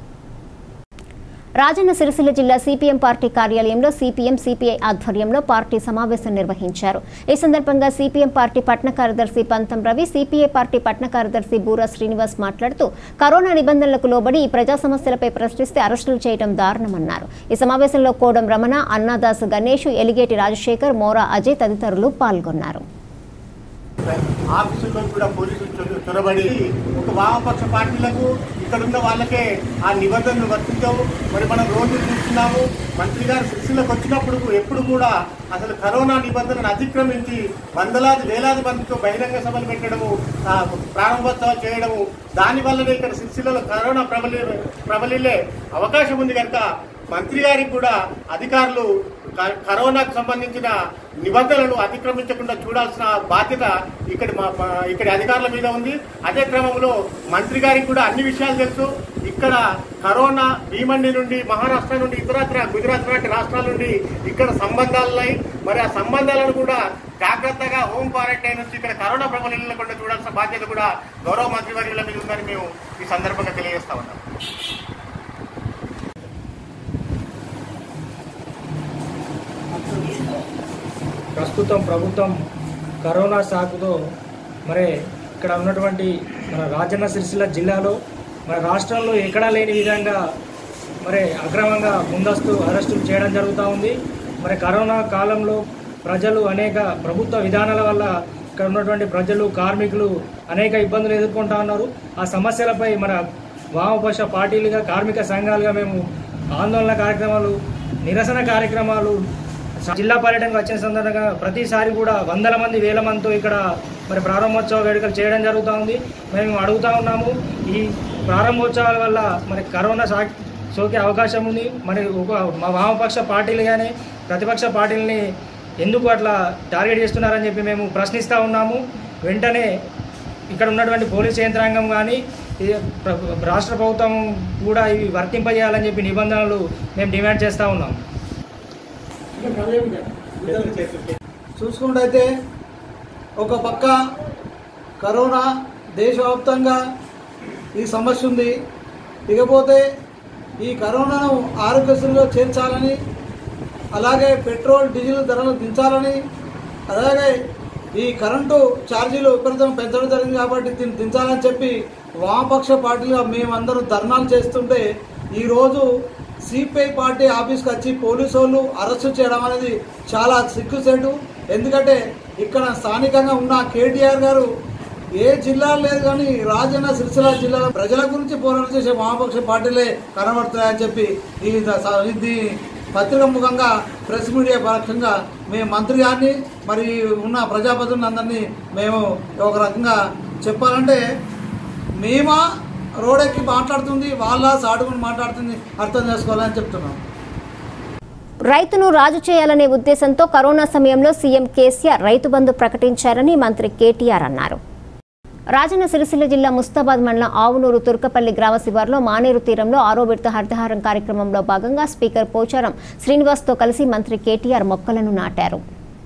రాజన్న సిరిసిల్ల జిల్లా సిపిఎం పార్టీ కార్యాలయంలో సిపిఎం సిపిఐ ఆధ్వర్యంలో పార్టీ సమావేశం నిర్వహించారు ఈ సందర్భంగా సిపిఎం పార్టీ పట్న కార్యదర్శి పంతం రవి సిపిఐ పార్టీ పట్న కార్యదర్శి బూరా శ్రీనివాస్ మాట్లాడుతూ కరోనా నిబంధనలకు లోబడి ఈ ప్రజా సమస్యలపై ప్రశ్నిస్తే అరెస్టులు చేయడం దారుణమన్నారు ఈ సమావేశంలో కోడం రమణ అన్నాదాస్ గణేష్ ఎలిగేటి రాజశేఖర్ మోరా అజయ్ తదితరులు పాల్గొన్నారు ఆఫీసుల్లో కూడా పోలీసులు చొర- చొరబడి ఒక వామపక్ష పార్టీలకు ఇక్కడ ఉన్న వాళ్ళకే ఆ నిబంధనలు వర్తించవు మరి మనం రోజు చూస్తున్నాము మంత్రి గారు శిక్షలకు వచ్చినప్పుడు ఎప్పుడు కూడా అసలు కరోనా నిబంధనను అతిక్రమించి వందలాది వేలాది మందితో బహిరంగ సభలు పెట్టడము ఆ, ప్రారంభోత్సవాలు చేయడము దానివల్లనే ఇక్కడ సిరిసిల్లలో కరోనా ప్రబలి ప్రబలిలే అవకాశం ఉంది కనుక మంత్రి గారికి కూడా అధికారులు క- కరోనాకు సంబంధించిన నిబంధనలను అతిక్రమించకుండా చూడాల్సిన బాధ్యత ఇక్కడ మా మా- ఇక్కడి అధికారుల మీద ఉంది అదే క్రమంలో మంత్రి గారికి కూడా అన్ని విషయాలు తెలుసు ఇక్కడ కరోనా భీమండి నుండి మహారాష్ట్ర నుండి ఇతరత్ర గుజరాత్ లాంటి రాష్ట్రాల నుండి ఇక్కడ సంబంధాలు ఉన్నాయి మరి ఆ సంబంధాలను కూడా జాగ్రత్తగా హోమ్ క్వారంటైన్ నుంచి ఇక్కడ కరోనా ప్రబలిల్లకుండా చూడాల్సిన బాధ్యత కూడా గౌరవ మంత్రివర్యుల మీద ఉందని మేము ఈ సందర్భంగా తెలియజేస్తా ఉన్నాం ప్రస్తుతం ప్రభుత్వం కరోనా సాకుతో మరి ఇక్కడ ఉన్నటువంటి మన రాజన్న సిరిసిల్ల జిల్లాలో మన రాష్ట్రంలో ఎక్కడా లేని విధంగా మరి అక్రమంగా ముందస్తు అరెస్టులు చేయడం జరుగుతూ ఉంది మరి కరోనా కాలంలో ప్రజలు అనేక ప్రభుత్వ విధానాల వల్ల ఇక్కడ ఉన్నటువంటి ప్రజలు కార్మికులు అనేక ఇబ్బందులు ఎదుర్కొంటా ఉన్నారు ఆ సమస్యలపై మన వామపక్ష పార్టీలుగా కార్మిక సంఘాలుగా మేము ఆందోళన కార్యక్రమాలు నిరసన కార్యక్రమాలు జిల్లా పర్యటనకు వచ్చిన సందర్భంగా ప్రతిసారి కూడా వందల మంది వేల మందితో ఇక్కడ మరి ప్రారంభోత్సవ వేడుకలు చేయడం జరుగుతూ ఉంది మేము అడుగుతా ఉన్నాము ఈ ప్రారంభోత్సవాల వల్ల మరి కరోనా సా సోకే అవకాశం ఉంది మరి ఒక మా వామపక్ష పార్టీలు కానీ ప్రతిపక్ష పార్టీలని ఎందుకు అట్లా టార్గెట్ చేస్తున్నారని చెప్పి మేము ప్రశ్నిస్తూ ఉన్నాము వెంటనే ఇక్కడ ఉన్నటువంటి పోలీస్ యంత్రాంగం కానీ ఈ ప్ర- రాష్ట్ర ప్రభుత్వం కూడా ఇవి వర్తింపజేయాలని చెప్పి నిబంధనలు మేము డిమాండ్ చేస్తూ ఉన్నాం చూసుకుంటైతే ఒక పక్క కరోనా దేశవ్యాప్తంగా ఈ సమస్య ఉంది ఇకపోతే ఈ కరోనాను ఆరోగ్యశ్రీలో చేర్చాలని అలాగే పెట్రోల్ డీజిల్ ధరలు దించాలని అలాగే ఈ కరెంటు ఛార్జీలు విపరీతం పెంచడం జరిగింది కాబట్టి దీన్ని దించాలని చెప్పి వామపక్ష పార్టీలుగా మేమందరం ధర్నాలు చేస్తుంటే ఈరోజు సిపిఐ పార్టీ ఆఫీస్కి వచ్చి పోలీసు వాళ్ళు అరెస్టు చేయడం అనేది చాలా సిగ్గుసేటు ఎందుకంటే ఇక్కడ స్థానికంగా ఉన్న కేటీఆర్ గారు ఏ జిల్లా లేదు కానీ రాజన్న సిరిసిల్ల జిల్లాలో ప్రజల గురించి పోరాటం చేసే వామపక్ష పార్టీలే కనబడుతున్నాయని చెప్పి ఈ స- ఇది పత్రిక ముఖంగా ప్రెస్ మీడియా పక్షంగా మేము మంత్రి గారిని మరి ఉన్న ప్రజాపతులను అందరినీ మేము ఒక రకంగా చెప్పాలంటే మేమా రోడెక్కి మాట్లాడుతుంది వాళ్ళ సాటుకుని మాట్లాడుతుంది అర్థం చేసుకోవాలని చెప్తున్నాం రైతును రాజు చేయాలనే ఉద్దేశంతో కరోనా సమయంలో సీఎం కేసీఆర్ రైతు బంధు ప్రకటించారని మంత్రి కేటీఆర్ అన్నారు రాజన్న సిరిసిల్ల జిల్లా ముస్తాబాద్ మండలం ఆవునూరు తుర్కపల్లి గ్రామ శివార్లో మానేరు తీరంలో ఆరో విడత హరితహారం కార్యక్రమంలో భాగంగా స్పీకర్ పోచారం శ్రీనివాస్తో కలిసి మంత్రి కేటీఆర్ మొక్కలను నాటారు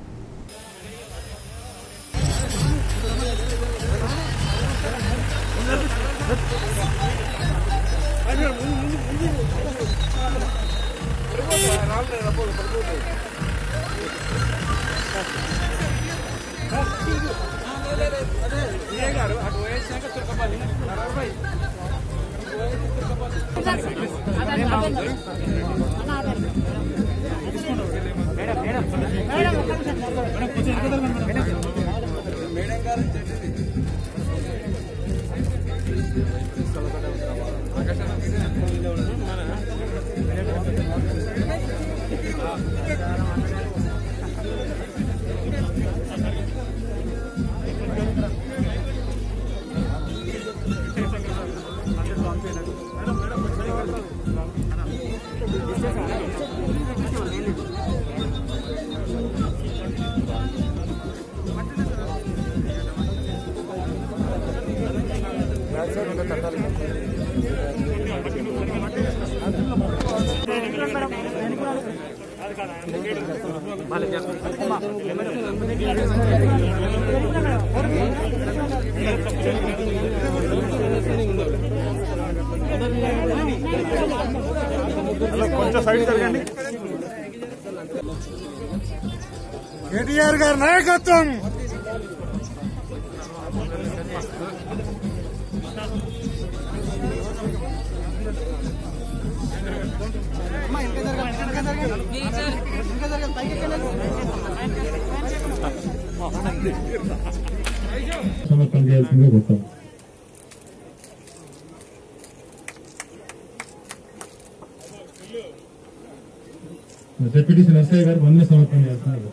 కొంచెం సైడ్ జరగండి కేటీఆర్ గారి నాయకత్వం సమర్పణ చేయాల్సిందిగా కోరుతాం డిప్యూటీ నర్సయ్య గారు వందన సమర్పణ చేస్తున్నారు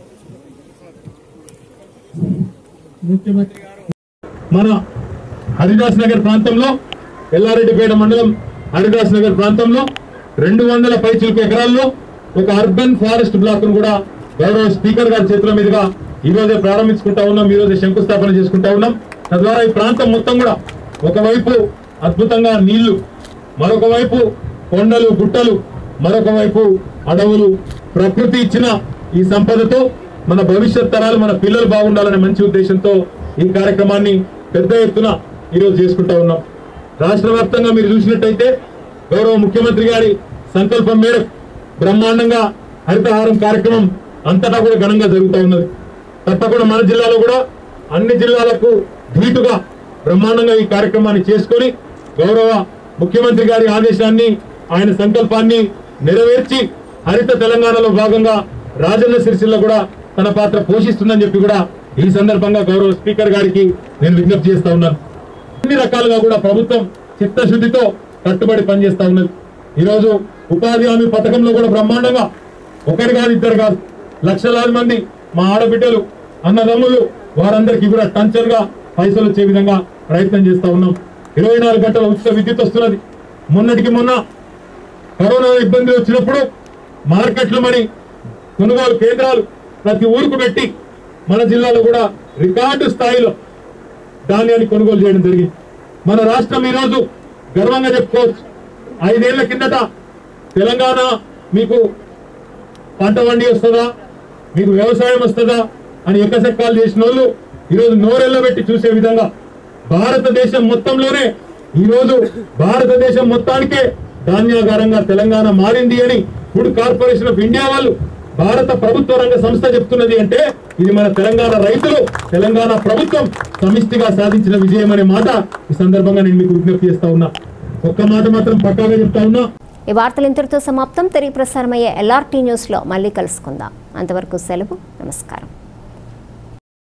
ముఖ్యమంత్రి మన హరిదాస్ నగర్ ప్రాంతంలో ఎల్లారెడ్డిపేట మండలం హరిదాస్ నగర్ ప్రాంతంలో రెండు వందల పైచిలకు ఎకరాల్లో ఒక అర్బన్ ఫారెస్ట్ బ్లాక్ ను కూడా గౌరవ స్పీకర్ గారి చేతుల మీదుగా ఈ రోజే ప్రారంభించుకుంటా ఉన్నాం ఈ రోజే శంకుస్థాపన చేసుకుంటా ఉన్నాం తద్వారా ఈ ప్రాంతం మొత్తం కూడా ఒకవైపు అద్భుతంగా నీళ్లు మరొక వైపు కొండలు గుట్టలు మరొక వైపు అడవులు ప్రకృతి ఇచ్చిన ఈ సంపదతో మన భవిష్యత్ తరాలు మన పిల్లలు బాగుండాలనే మంచి ఉద్దేశంతో ఈ కార్యక్రమాన్ని పెద్ద ఎత్తున ఈరోజు చేసుకుంటా ఉన్నాం రాష్ట్ర వ్యాప్తంగా మీరు చూసినట్టయితే గౌరవ ముఖ్యమంత్రి గారి సంకల్పం మేరకు బ్రహ్మాండంగా హరితహారం కార్యక్రమం అంతటా కూడా ఘనంగా జరుగుతూ ఉన్నది తప్పకుండా మన జిల్లాలో కూడా అన్ని జిల్లాలకు ధీటుగా బ్రహ్మాండంగా ఈ కార్యక్రమాన్ని చేసుకొని గౌరవ ముఖ్యమంత్రి గారి ఆదేశాన్ని ఆయన సంకల్పాన్ని నెరవేర్చి హరిత తెలంగాణలో భాగంగా రాజన్న సిరిసిల్ల కూడా తన పాత్ర పోషిస్తుందని చెప్పి కూడా ఈ సందర్భంగా గౌరవ స్పీకర్ గారికి నేను విజ్ఞప్తి చేస్తా ఉన్నాను అన్ని రకాలుగా కూడా ప్రభుత్వం చిత్తశుద్ధితో కట్టుబడి పనిచేస్తా ఉన్నది ఈరోజు ఉపాధి హామీ పథకంలో కూడా బ్రహ్మాండంగా ఒకరి కాదు ఇద్దరు కాదు లక్షలాది మంది మా ఆడబిడ్డలు అన్నదమ్ములు వారందరికీ కూడా టంచర్ గా పైసలు వచ్చే విధంగా ప్రయత్నం చేస్తా ఉన్నాం ఇరవై నాలుగు గంటల ఉచిత విద్యుత్ వస్తున్నది మొన్నటికి మొన్న కరోనా ఇబ్బంది వచ్చినప్పుడు మార్కెట్లు మరి కొనుగోలు కేంద్రాలు ప్రతి ఊరుకు పెట్టి మన జిల్లాలో కూడా రికార్డు స్థాయిలో ధాన్యాన్ని కొనుగోలు చేయడం జరిగింది మన రాష్ట్రం ఈరోజు గర్వంగా చెప్పుకోవచ్చు ఐదేళ్ల కిందట తెలంగాణ మీకు పంట వండి వస్తుందా మీకు వ్యవసాయం వస్తుందా అని ఎక్కసెక్కాలు చేసిన వాళ్ళు ఈరోజు నోరెళ్ళబెట్టి చూసే విధంగా భారతదేశం మొత్తంలోనే ఈరోజు భారతదేశం మొత్తానికే ధాన్యాగారంగా తెలంగాణ మారింది అని ఫుడ్ కార్పొరేషన్ ఆఫ్ ఇండియా వాళ్ళు భారత ప్రభుత్వ రంగ సంస్థ చెప్తున్నది అంటే ఇది మన తెలంగాణ రైతులు తెలంగాణ ప్రభుత్వం సమిష్టిగా సాధించిన విజయం అనే మాట ఈ సందర్భంగా నేను మీకు విజ్ఞప్తి చేస్తా ఉన్నా ఒక్క మాట మాత్రం పక్కాగా చెప్తా ఉన్నా ఈ వార్తలు ఇంతటితో సమాప్తం తిరిగి ప్రసారమయ్యే ఎల్ఆర్టీ న్యూస్లో మళ్ళీ కలుసుకుందాం అంతవరకు సెలవు నమస్కారం